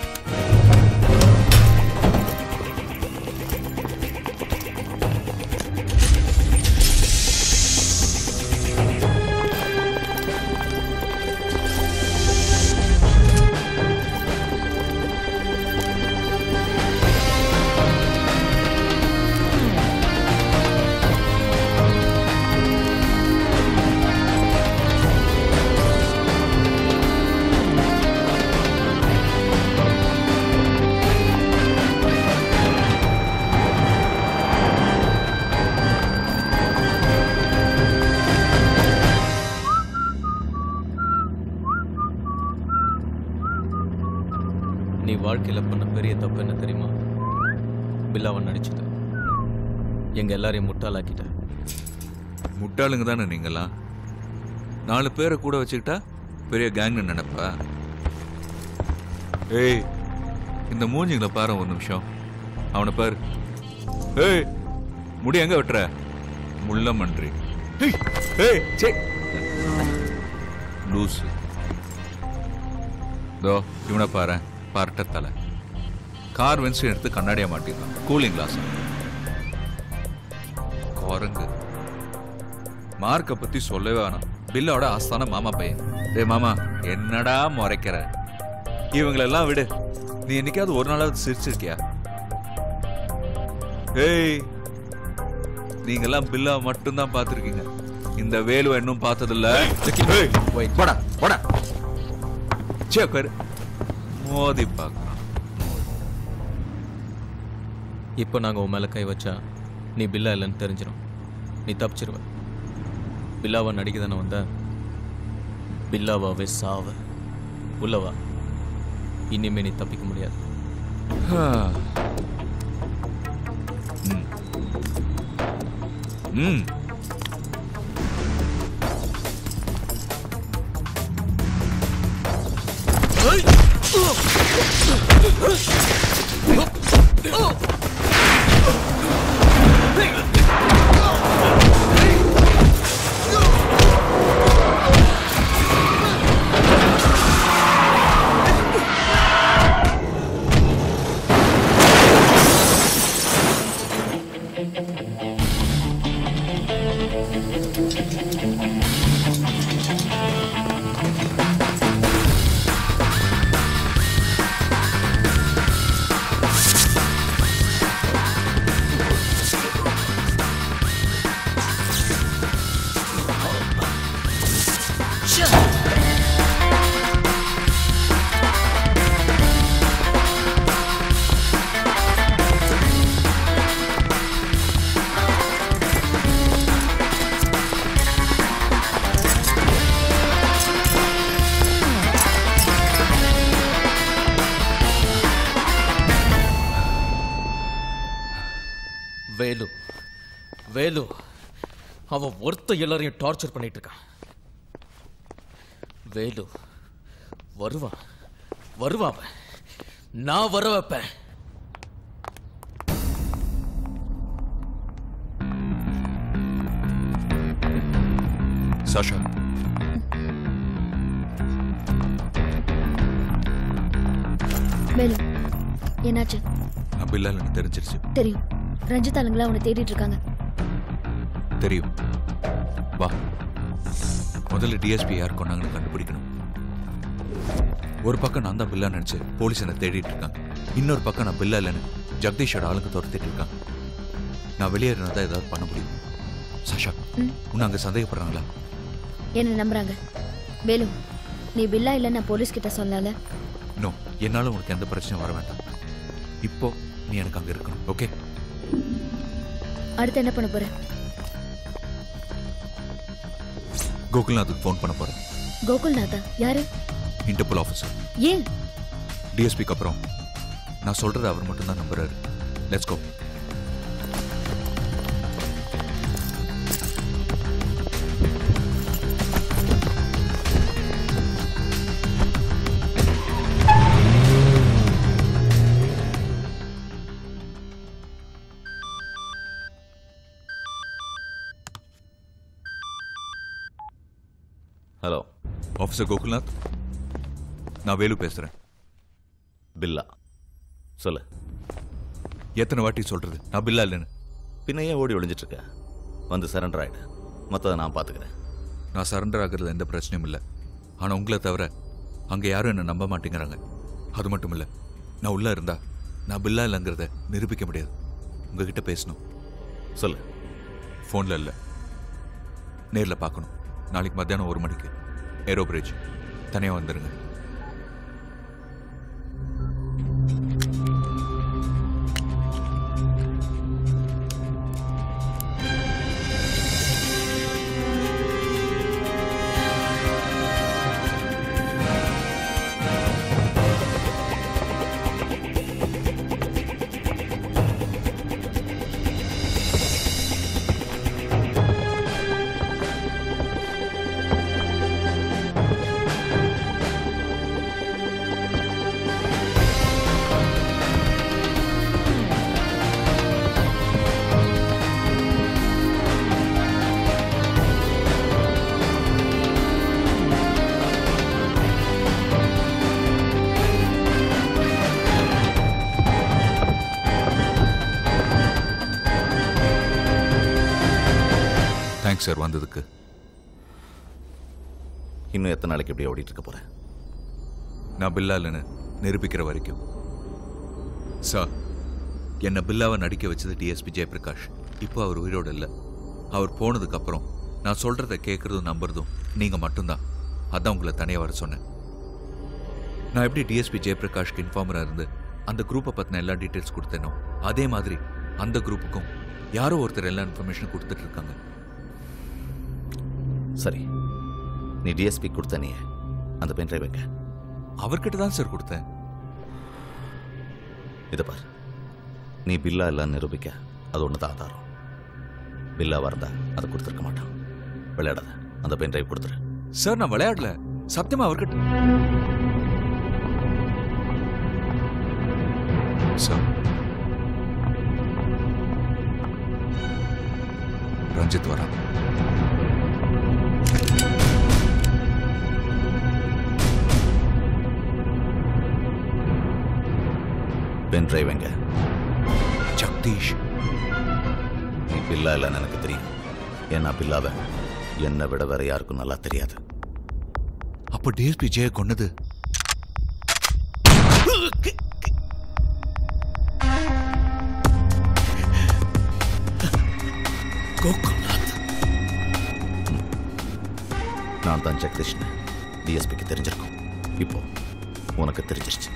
நீ வாழ்க்கையில பண்ண பெரிய தப்பு என்ன தெரியுமா பில்லாவன் நடிச்சுட்ட எங்க எல்லாரையும் முட்டாளாக்கிட்ட முட்டாளுங்க தானே நீங்களாம் நாலு பேரை கூட வச்சுக்கிட்டா பெரிய கேங்னு நினைப்பா ஏய் இந்த மூஞ்சிங்களை பாரு ஒரு நிமிஷம் அவனை பாரு ஏய் முடி எங்க வெட்டுற முள்ள மன்றி ஏய், ஏய் சே லூசு தோ இவனை பாரு பரட்ட தலை கார் வென்ஸ்டன் எடுத்து கண்ணாடியா மாட்டிருக்கான் கூலிங் கிளாஸ் குரங்கு மார்க்கை பத்தி சொல்லவே வேணாம் பில்லோட ஆஸ்தான மாமா பையன் டேய் மாமா என்னடா முறைக்கிற இவங்களெல்லாம் விடு நீ என்னைக்காவது ஒரு நாளாவது சிரிச்சிருக்கியா ஏய் நீங்கெல்லாம் பில்லா மட்டும்தான் பார்த்துருக்கீங்க இந்த வேலுவை இன்னும் பார்த்ததில்ல வாடா வாடா சேக்கர் மோதி பார்க்கலாம் இப்போ நாங்கள் உன் மேலே கை வச்சா நீ பில்லா இல்லைன்னு தெரிஞ்சிடும் நீ தப்பிச்சிருவ பில்லாவா நடிக்க தானே வந்த பில்லாவாவே சாவ உள்ளவா இனிமே நீ தப்பிக்க முடியாது ம் வேலு வேலு அவன் ஒருத்த எல்லாரையும் டார்ச்சர் பண்ணிட்டு இருக்கான் வேலு வருவான் வருவான் அவன். நான் வர வைப்பேன் சாஷா வேலு என்னாச்சு நான் பில்லா இல்லைன்னு தெரிஞ்சிருச்சு தெரியும் ரஞ்சித் ஆளுங்களா உன்னை தேடிட்டு இருக்காங்க தெரியும் வா முதல்ல டிஎஸ்பி யார் கொண்டாங்கன்னு கண்டுபிடிக்கணும் ஒரு பக்கம் நான் தான் பில்லா நினைச்சு போலீஸ் என்னை தேடிட்டு இருக்காங்க இன்னொரு பக்கம் நான் பில்லா இல்லைன்னு ஜெகதீஷோட ஆளுங்க துரத்திட்டு இருக்காங்க நான் வெளியேறினா தான் ஏதாவது பண்ண முடியும் சாஷா ம். உன்னை அங்கே சந்தேகப்படுறாங்களா என்ன நம்புறாங்க வேலு நீ பில்லா இல்லைன்னு நான் போலீஸ் கிட்ட சொல்லல நோ என்னால உனக்கு எந்த பிரச்சனையும் வர வேண்டாம் இப்போ நீ எனக்கு அங்கே இருக்கணும் ஓகே அடுத்து என்ன பண்ண போற கோகுல்நாத்துக்கு ஃபோன் பண்ண போறேன் கோகுல்நாதா யாரு இன்டர்போல் ஆஃபீஸர் ஏன் டிஎஸ்பிக்கு அப்புறம் நான் சொல்றதை அவர் மட்டும்தான் நம்புறாரு let's go hello officer Gokulnath நான் வேலு பேசுறேன் பில்லா சொல்லு எத்தனை வாட்டி சொல்றது நான் பில்லா இல்லைன்னு பின்ன ஏன் ஓடி ஒளிஞ்சிட்டு இருக்க வந்து சரண்டர் ஆயிடு மற்றதை நான் பார்த்துக்கிறேன் நான் சரண்டர் ஆகுறது எந்த பிரச்சனையும் இல்லை ஆனால் உங்களை தவிர அங்கே யாரும் என்னை நம்ப மாட்டேங்கிறாங்க அது மட்டும் இல்லை நான் உள்ளே இருந்தா நான் பில்லா இல்லைங்கிறத நிரூபிக்க முடியாது உங்ககிட்ட பேசணும் சொல்லு ஃபோனில் இல்லை நேரில் பார்க்கணும் நாளைக்கு மத்தியானம் ஒரு மணிக்கு ஏரோ பிரிட்ஜ் தனியாக வந்துடுங்க தேங்க்ஸ் சார் வந்ததுக்கு இன்னும் எத்தனை நாளைக்கு இப்படி ஓடிட்டு இருக்க போறேன் நான் பில்லா இல்லைன்னு நிரூபிக்கிற வரைக்கும் சார் என்னை பில்லாவை நடிக்க வச்சது டிஎஸ்பி ஜெயபிரகாஷ் இப்போ அவர் உயிரோடு இல்லை அவர் போனதுக்கு அப்புறம் நான் சொல்றத கேட்கறதும் நம்புறதும் நீங்க மட்டும்தான் அதான் உங்களை தனியாக வர சொன்னேன் நான் எப்படி டிஎஸ்பி ஜெயபிரகாஷ்க்கு இன்ஃபார்மரா இருந்து அந்த குரூப்பை பத்தின எல்லா டீட்டெயில்ஸ் கொடுத்தேனோ அதே மாதிரி அந்த குரூப்புக்கும் யாரோ ஒருத்தர் எல்லா இன்ஃபர்மேஷனும் கொடுத்துட்டு இருக்காங்க சரி நீ டிஎஸ்பி கொடுத்த நீ அந்த பென் டிரைவ் எங்க அவர்கிட்ட தான் சார் கொடுத்தேன் இதை பார் நீ பில்லா இல்லைன்னு நிரூபிக்க அது ஒன்று தான் ஆதாரம் பில்லா வரதா அதை கொடுத்துருக்க மாட்டான் விளையாடாத அந்த பென் டிரைவ் கொடுத்துரு சார் நான் விளையாடல சத்தியமா அவர்கிட்ட சார் ரஞ்சித் வரான் பென் டிரைவ் எங்க ஜெகதீஷ் நீ பில்லா இல்லைன்னு எனக்கு தெரியும் ஏன்னா பில்லாவை என்னை விட வேற யாருக்கும் நல்லா தெரியாது அப்போ டிஎஸ்பி ஜெய கொன்னது கோகுல்நாத் நான் தான் ஜெகதீஷ்னு டிஎஸ்பிக்கு தெரிஞ்சிருக்கும் இப்போ உனக்கு தெரிஞ்சிருச்சு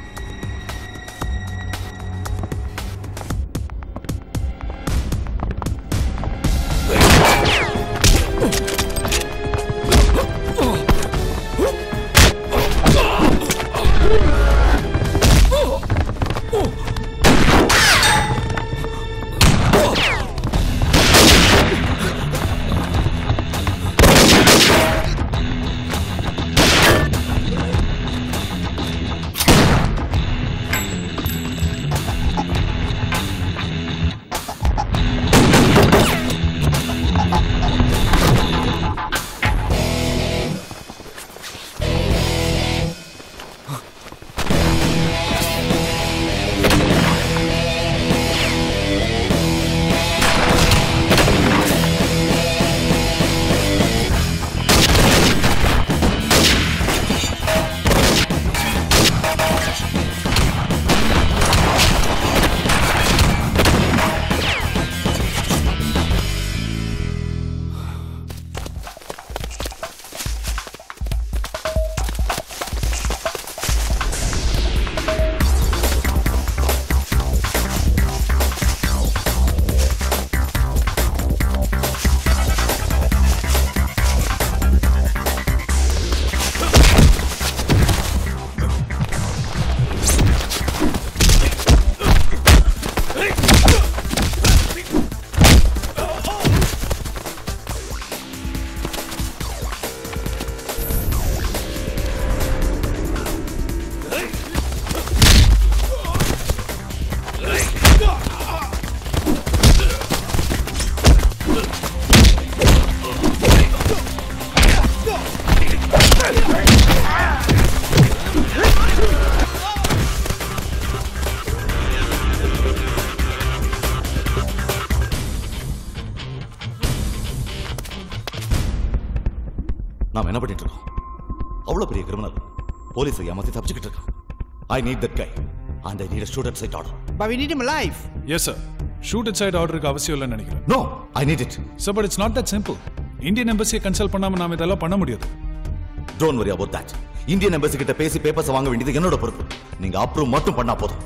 நாம் என்ன பண்ணிட்டு இருக்கோம் அவ்வளவு பெரிய கிரிமினல் போலீஸை ஏமாத்தி தப்பிச்சுக்கிட்டு இருக்கான் I need that guy and I need student sight order But we need him alive. Yes sir shoot at sight ஆர்டருக்கு அவசியம் இல்லைன்னு நினைக்கிறேன் no I need it sir but it's not that simple Indian எம்பசியை consult பண்ணாம நாம இதெல்லாம் பண்ண முடியாது don't worry about that Indian embassy கிட்ட பேசி பேப்பர்ஸ் வாங்க வேண்டியது என்னோட பொறுப்பு நீங்க அப்ரூவ் மட்டும் பண்ணா போதும்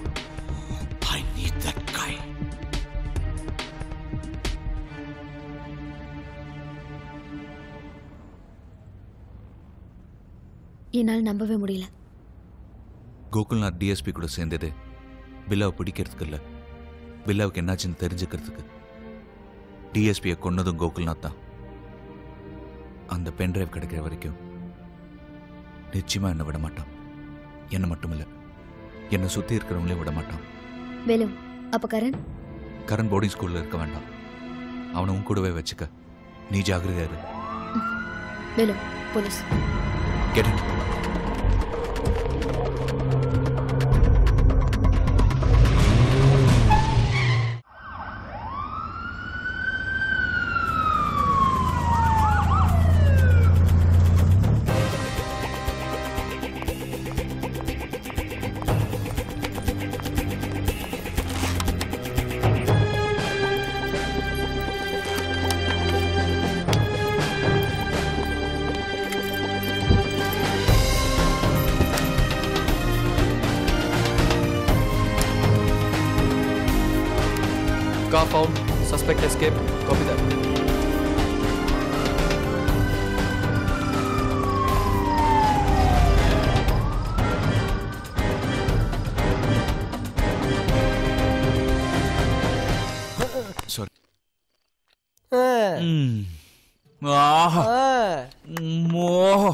ஐ நீட் தட் கை என்னால் நம்பவே முடியல கோகுல்நாத் டிஎஸ்பி கூட சேர்ந்தது பில்லாவை பிடிக்கிறதுக்கு இல்லை பில்லாவுக்கு என்னாச்சுன்னு தெரிஞ்சுக்கிறதுக்கு டிஎஸ்பியை கொன்னதும் கோகுல்நாத் தான் அந்த பென்டிரைவ் கிடைக்கிற வரைக்கும் நிச்சயமா என்னை விட மாட்டான் என்னை மட்டும் இல்லை என்னை சுற்றி இருக்கிறவங்களையும் விட மாட்டான் வேலு அப்ப கரண் கரண் போர்டிங் ஸ்கூலில் இருக்க வேண்டாம் அவனை உன் கூடவே வச்சுக்க நீ ஜாகிரதையா இரு Velu police get it Car found. Suspect escaped. Copy that. Sorry ஆஹா மோஹோ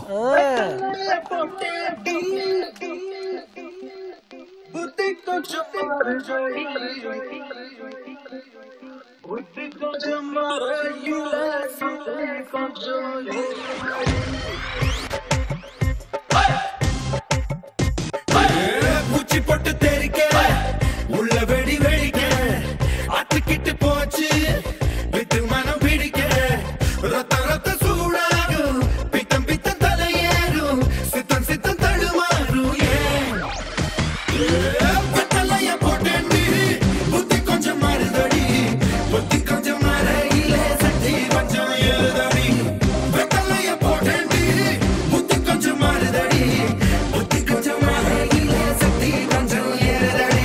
பூச்சி போட்டு தெரிக்க உள்ள வெடி வெடிக்க அத்துக்கிட்டு போச்சு வித்து மனம் பிடிக்க ரத்த ரத்த சூடாகும் பித்தம் பித்தம் தலையேறும் சித்தம் சித்தம் தடுமாறும் ஏன் வெத்தலைய போட்டேன்டி புத்தி கொஞ்சம் மாறுதடி புத்தி கொஞ்சம் மாறையில சக்தி கொஞ்சம் எழுதடி வெத்தலைய போட்டேன்டி புத்தி கொஞ்சம் மாறுதடி புத்தி கொஞ்சம் மாறையில சக்தி கொஞ்சம் எழுதடி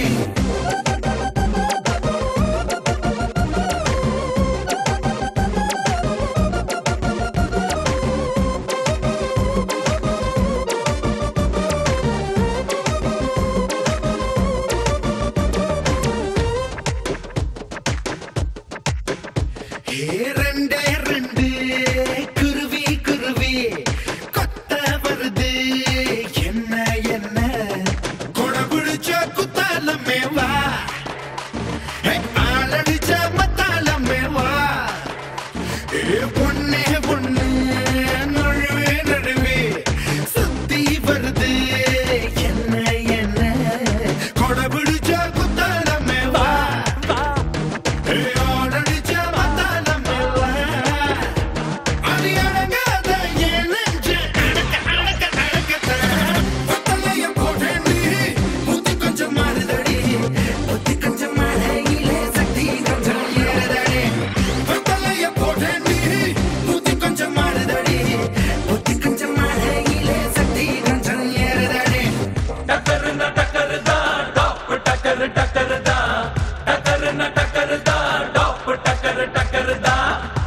ஏ ரெண்டே ரெண்டு குருவி குருவி கொத்த வருது என்ன என்ன கொடை பிடிச்ச குத்தாலமே வா ஏ, ஆளடிச்ச மத்தாலமே வா ஏ பொண்ணே பொண்ணு நழுவே நழுவே சுத்தி வருது என்ன என்ன கொடை பிடிச்ச குத்தாலமே வா ஏ, ஆளடிச்ச மத்தாலமே வா அது அடங்காத என் நெஞ்சு அடக்க அடக்க அடக்கத்தான் பத்தலைய போட்டேன்டி புத்தி கொஞ்சம் மாறுதடி புத்தி கொஞ்சம் மாறையிலே சக்தி கொஞ்சம் ஏறுதடி பத்தலைய போட்டேன்டி புத்தி கொஞ்சம் மாறுதடி புத்தி கொஞ்சம் மாறையிலே சக்தி கொஞ்சம் ஏறுதடி டக்கருன்னா டக்கருதா டாப் டக்கரு டக்கருதா டக்கருன்னா டக்கருதா டாப் டக்கரு டக்கருதா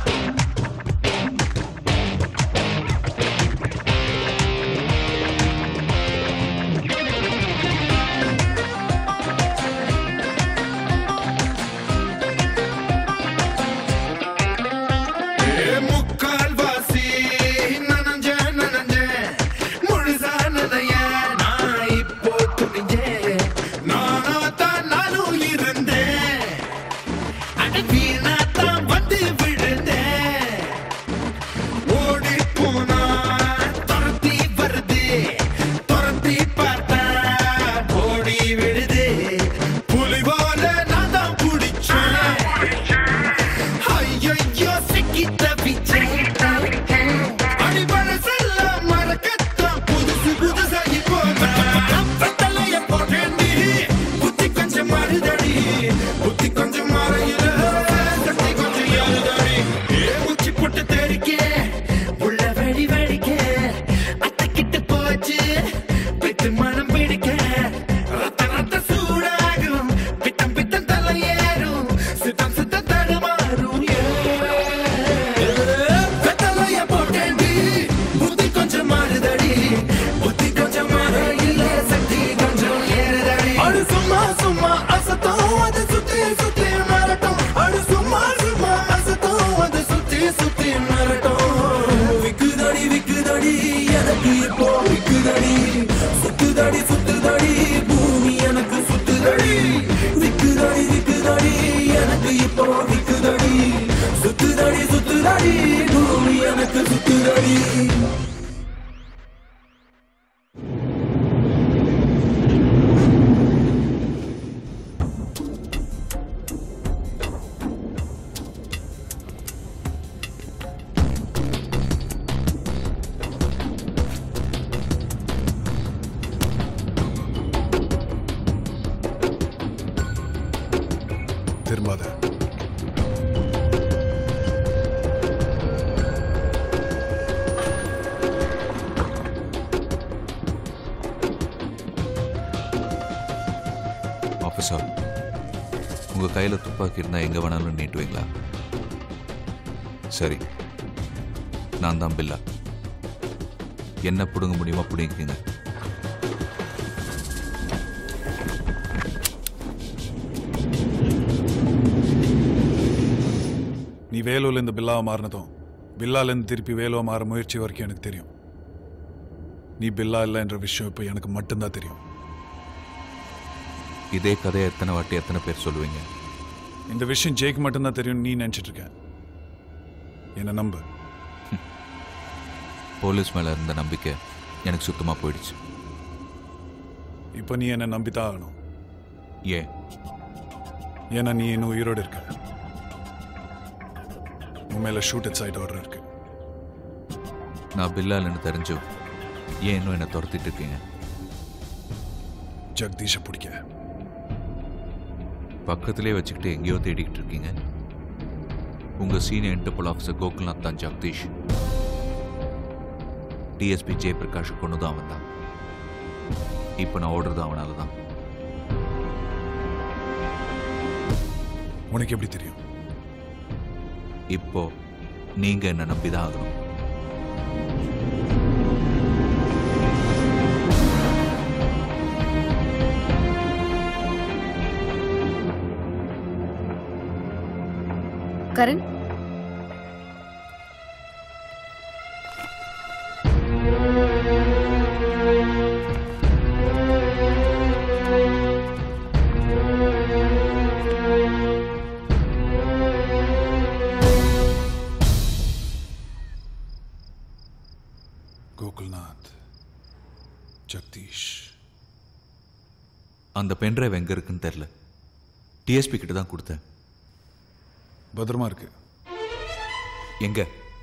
ஏ முக்கால் வாசி நனஞ்ச நனஞ்ச முழுசா நனைய நான் இப்போ துணிஞ்சேன் நானா தான் நானும் இருந்தேன் அட வீணா தான் வந்து விழுந்தேன் ஓடி போனா துரத்தி வருது துரத்தி பார்த்தா ஓடி விழுது புலி போல நான் தான் பிடிச்சேன் ஐயையோ சிக்கி தவிச்சேன் அடிபட செல்ல மறக்கத்தான் புதுசு புதுசா இப்போ வெத்தலைய போட்டேன்டி புத்தி கொஞ்சம் மாறுதடி புத்தி கொஞ்சம் மாறையில சக்தி கொஞ்சம் ஏறுதடி ஏ உச்சி போட்டு தெரிக்க உள்ள வெடி வெடிக்க அத்தைக்கிட்டு போச்சு பித்து மனம் பிடிக்க ரத்த ரத்த சூடாகும் பித்தம் பித்தம் தலையேறும் சித்தம் சித்தம் தடுமாறும் வெத்தலைய போட்டேன்டி புத்தி கொஞ்சம் மாறுதடி புத்தி கொஞ்சம் மாறையில சக்தி கொஞ்சம் ஏறுதடி அடு சும்மா சும்மா அசத்தம் அது சுத்தி சுத்தி மரட்டும் அடு சும்மா சும்மா அசத்தம் அது சுத்தி சுத்தி மரட்டும் விக்குதடி விக்குதடி எனக்கு இப்போ விக்குதடி சுத்துதடி சுத்துதடி பூமி எனக்கு சுத்துதடி விக்குதடி விக்குதடி எனக்கு இப்போ விக்குதடி சுத்துதடி சுத்துதடி பூமி எனக்கு சுத்துதடி திரும்பாத ஆஃபீஸர் உங்க கையில துப்பாக்கி இருந்தா எங்க வேணாலும் நீட்டுவீங்களா சரி நான் தான் பில்லா என்ன பிடுங்க முடியுமா பிடிங்கிங்க நீ வேலூர்லேருந்து பில்லாவை மாறினதும் பில்லாலேருந்து திருப்பி வேலுவா மாற முயற்சி வரைக்கும் எனக்கு தெரியும் நீ பில்லா இல்லைன்ற விஷயம் இப்போ எனக்கு மட்டும்தான் தெரியும் இதே கதையை எத்தனை வாட்டி எத்தனை பேர் சொல்லுவீங்க இந்த விஷயம் ஜெய்க்கு மட்டும்தான் தெரியும் நீ நினைச்சிட்டு இருக்க என்ன நம்பு போலீஸ் மேல இருந்த நம்பிக்கை எனக்கு சுத்தமா போயிடுச்சு இப்போ நீ என்ன நம்பித்தான் ஆகணும் ஏன் ஏன்னா நீ இன்னும் உயிரோடு இருக்க உன் மேல ஷூட் அட் சைட் ஆர்டர் இருக்கு நான் பில்லாலன்னு தெரிஞ்சும் ஏன் இன்னும் என்னை துரத்திட்டு இருக்கீங்க ஜெகதீஷை பிடிக்க பக்கத்திலே வச்சுக்கிட்டு எங்கேயோ தேடிக்கிட்டு இருக்கீங்க உங்க சீனியர் இன்டர்போல் ஆஃபீஸர் கோகுல்நாத் தான் ஜெகதீஷ் டிஎஸ்பி ஜெயபிரகாஷ் கொண்டு தான் அவன் தான் இப்போ நான் ஓடுறது அவனால தான் உனக்கு எப்படி தெரியும் இப்போ நீங்க என்ன நம்பிதான் ஆகணும் கரண் கோகுல்நாத் ஜெகதீஷ் அந்த பென்ட்ரைவ் எங்க இருக்குன்னு தெரியல டிஎஸ்பி கிட்ட தான் கொடுத்தேன் பத்திரமா இருக்கு எங்க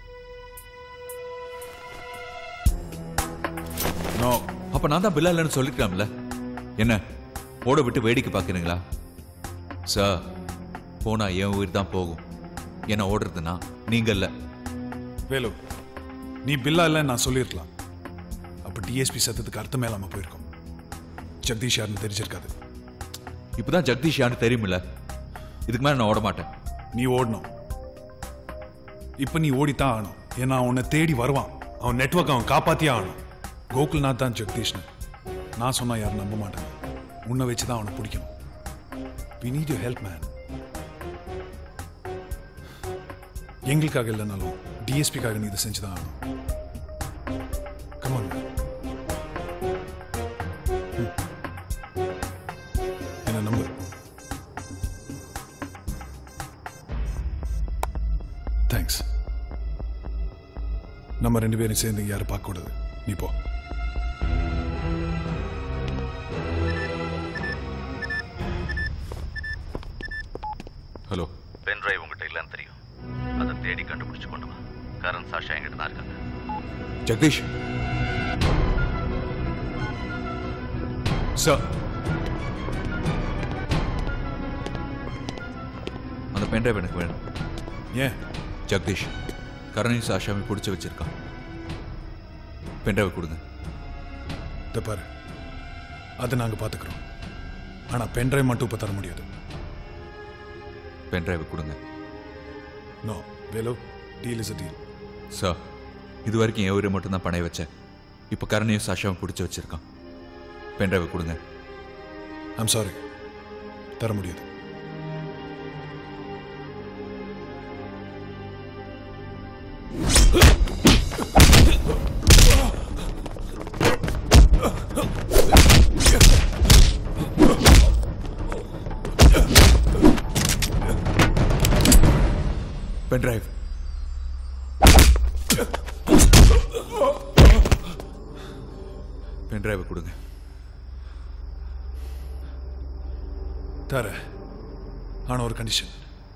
நோ அப்ப நான் தான் பில்லா இல்லைன்னு சொல்லிக்கலாம்ல என்ன ஓட விட்டு வேடிக்கை பார்க்குறீங்களா சார் போனா என் உயிர் தான் போகும் என்ன ஓடுறதுன்னா நீங்க இல்ல வேலு நீ பில்லா இல்லைன்னு நான் சொல்லியிருக்கலாம் அப்ப டிஎஸ்பி சத்தத்துக்கு அர்த்தமே இல்லாம போயிருக்கும் ஜெகதீஷ் யாருன்னு தெரிஞ்சிருக்காது இப்பதான் ஜெகதீஷ் யாருன்னு தெரியுமில்ல இதுக்கு மேல நான் ஓட மாட்டேன் நீ ஓடணும் இப்ப நீ ஓடித்தான் ஆகணும் ஏன்னா அவன் உன்னை தேடி வருவான் அவன் நெட்வொர்க் அவன் காப்பாத்தியே ஆகணும் கோகுல்நாத் தான் ஜெகதீஷ்னு நான் சொன்னா யாரும் நம்ப மாட்டாங்க உன்னை வச்சு தான் அவனை பிடிக்கணும் we need you help man எங்களுக்காக இல்லைனாலும் டிஎஸ்பிக்காக நீ இதை செஞ்சுதான் ஆகணும் கமான் என்ன நம்பு தேங்க்ஸ் நம்ம ரெண்டு பேரும் சேர்ந்து யாரும் பார்க்கக்கூடாது நீ போ ஹலோ பென் டிரைவ் உங்ககிட்ட இல்லைன்னு தெரியும் அதை தேடி கண்டுபிடிச்சு கொண்டு வா கரண் சாஷா என்கிட்ட தான் இருக்காங்க ஜெகதீஷ் சார் அந்த பென்ட்ரைவ் எனக்கு வேணும் ஏன் ஜெகதீஷ் கரணி சாஷாமி பிடிச்சி வச்சிருக்கான் பென்ட்ரைவ் கொடுங்க இதை பாரு அதை நாங்கள் பார்த்துக்குறோம் ஆனால் பென்ட்ரைவ் மட்டும் இப்போ தர முடியாது பென்ட்ரைவ் கொடுங்க no Velu deal is a deal sir இது வரைக்கும் என் உயிரை மட்டும் தான் பணைய வச்சேன் இப்போ கரணையும் சாஷாவும் பிடிச்சி வச்சிருக்கான் பென்ட்ரைவ் கொடுங்க ஐம் சாரி தர முடியாது பென்ட்ரைவ் பென்ட்ரைவ் கொடுங்க தர ஆனால் ஒரு கண்டிஷன்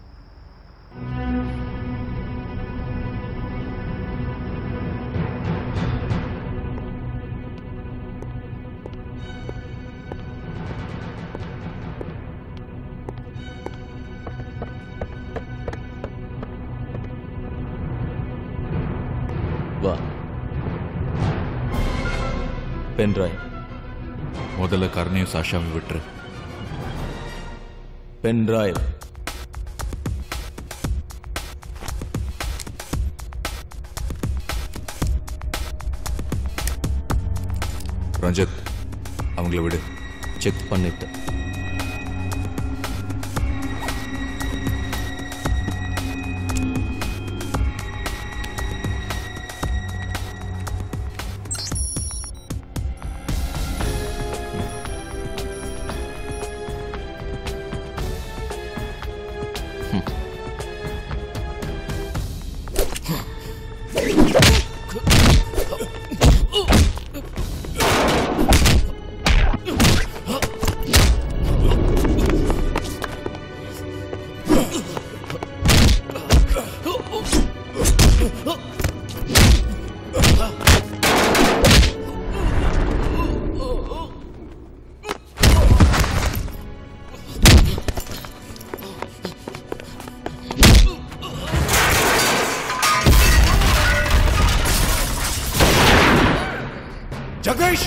வா பென்ட்ரைவ் முதல்ல கரணையும் சாஷாவை விட்டுரு பென் டிரைவ் ரஞ்சித் அவங்கள விடு செக் பண்ணிட்டு ஜெகதீஷ்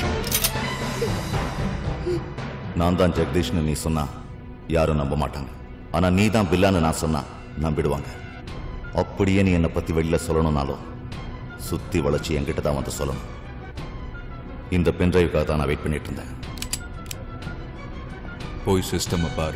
நான் தான் ஜெகதீஷ்னு நீ சொன்னா யாரும் நம்ப மாட்டாங்க ஆனா நீ தான் பில்லான்னு நான் சொன்னா நம்பிடுவாங்க அப்படியே நீ என்னை பத்தி வெளியில சொல்லணும்னாலும் சுத்தி வளைச்சு என்கிட்ட தான் வந்து சொல்லணும் இந்த பென்ட்ரைவுக்காக தான் நான் வெயிட் பண்ணிட்டு இருந்தேன் போய் சிஸ்டம் பாரு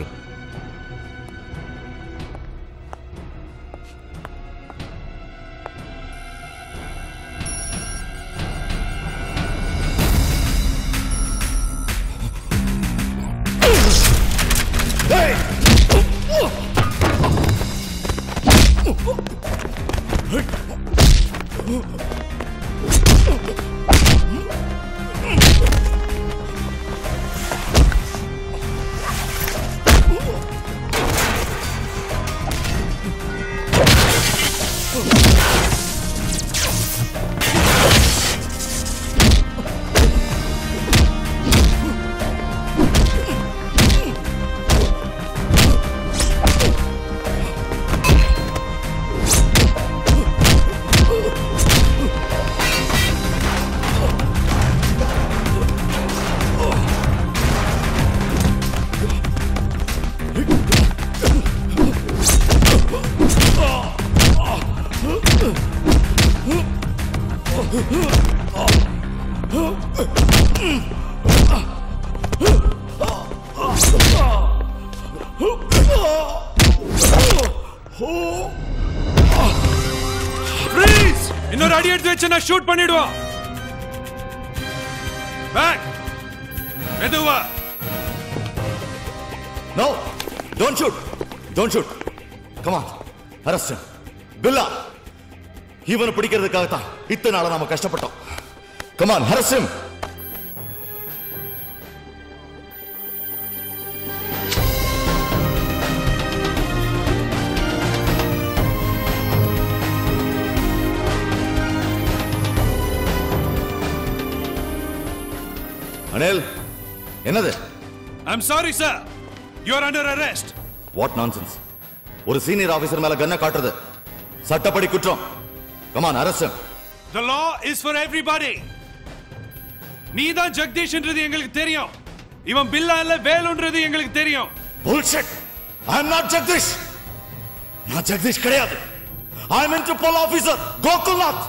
Freeze! இன்னொரு அடி எடுத்து வச்சு நான் ஷூட் பண்ணிடுவான் பேக் மெதுவா no don't shoot don't shoot come on arrest Billa இவனை பிடிக்கிறதுக்காக தான் இத்தனை நாளா நாம கஷ்டப்பட்டோம் கமான் ஹரஸ்யம் அனில் என்னது I'm sorry sir you are under arrest what nonsense ஒரு சீனியர் ஆபீசர் மேல கன்ன காட்டுறது சட்டப்படி குற்றம் கமான் அரசன் The law is for everybody. நீ தான் ஜெகதீஷ்ன்றது எங்களுக்கு தெரியும் இவன் பில்லா இல்ல வேலுன்றது எங்களுக்கு தெரியும் bullshit i am not Jagadish நான் ஜெகதீஷ் கிடையாது i am interpol officer Gokulnath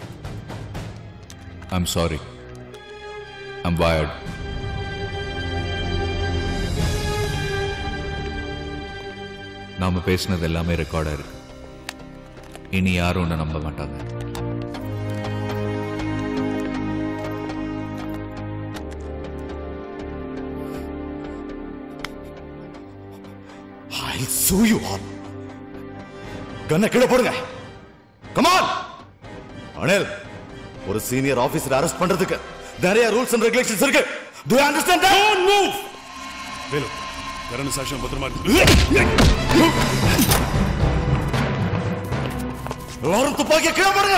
I'm sorry I'm wired நாம பேசினது எல்லாமே ரெக்கார்டா இருக்கு இனி யாரும் உன்னை நம்ப மாட்டாங்க I'll sue you all. கண்ணை கீழே போடுங்க கமான் அனில் ஒரு சீனியர் ஆபீசர் அரெஸ்ட் பண்றதுக்கு நிறைய ரூல்ஸ் அண்ட் ரெகுலேஷன்ஸ் இருக்கு do you understand don't move Velu கரண சாட்சியம் பத்திரமா இருக்கு எல்லாரும் துப்பாக்கிய கீழே போடுங்க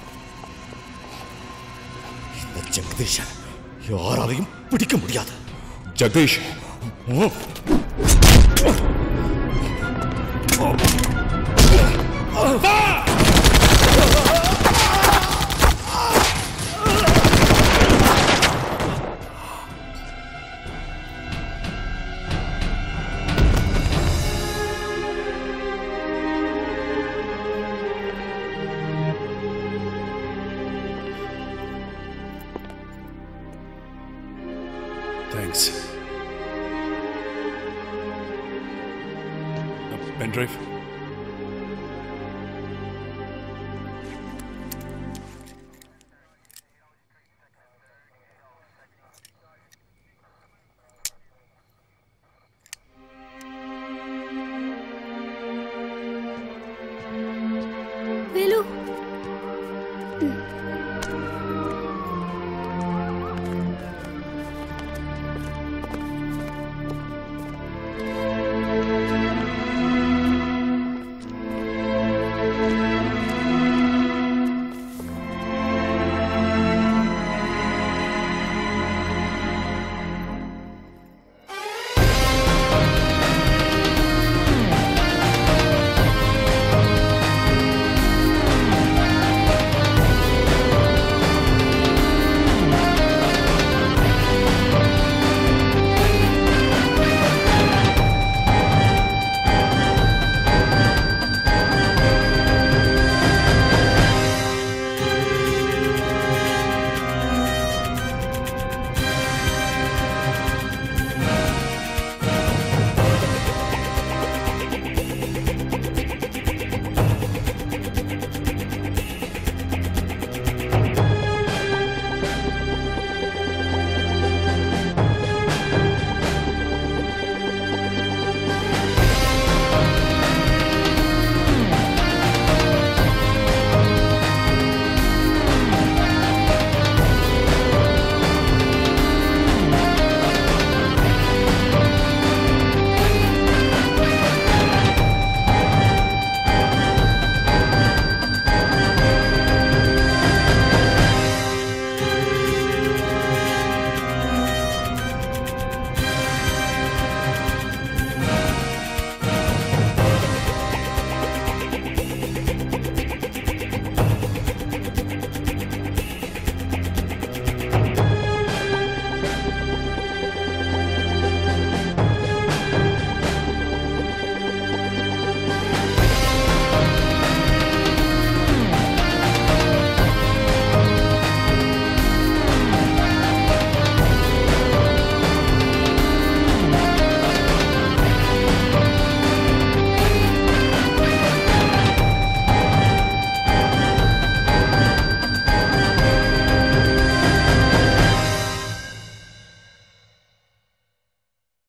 இந்த ஜெகதீஷன் யாராலையும் பிடிக்க முடியாது ஜெகதீஷ் தேங்க்ஸ் பென் டிரைவ்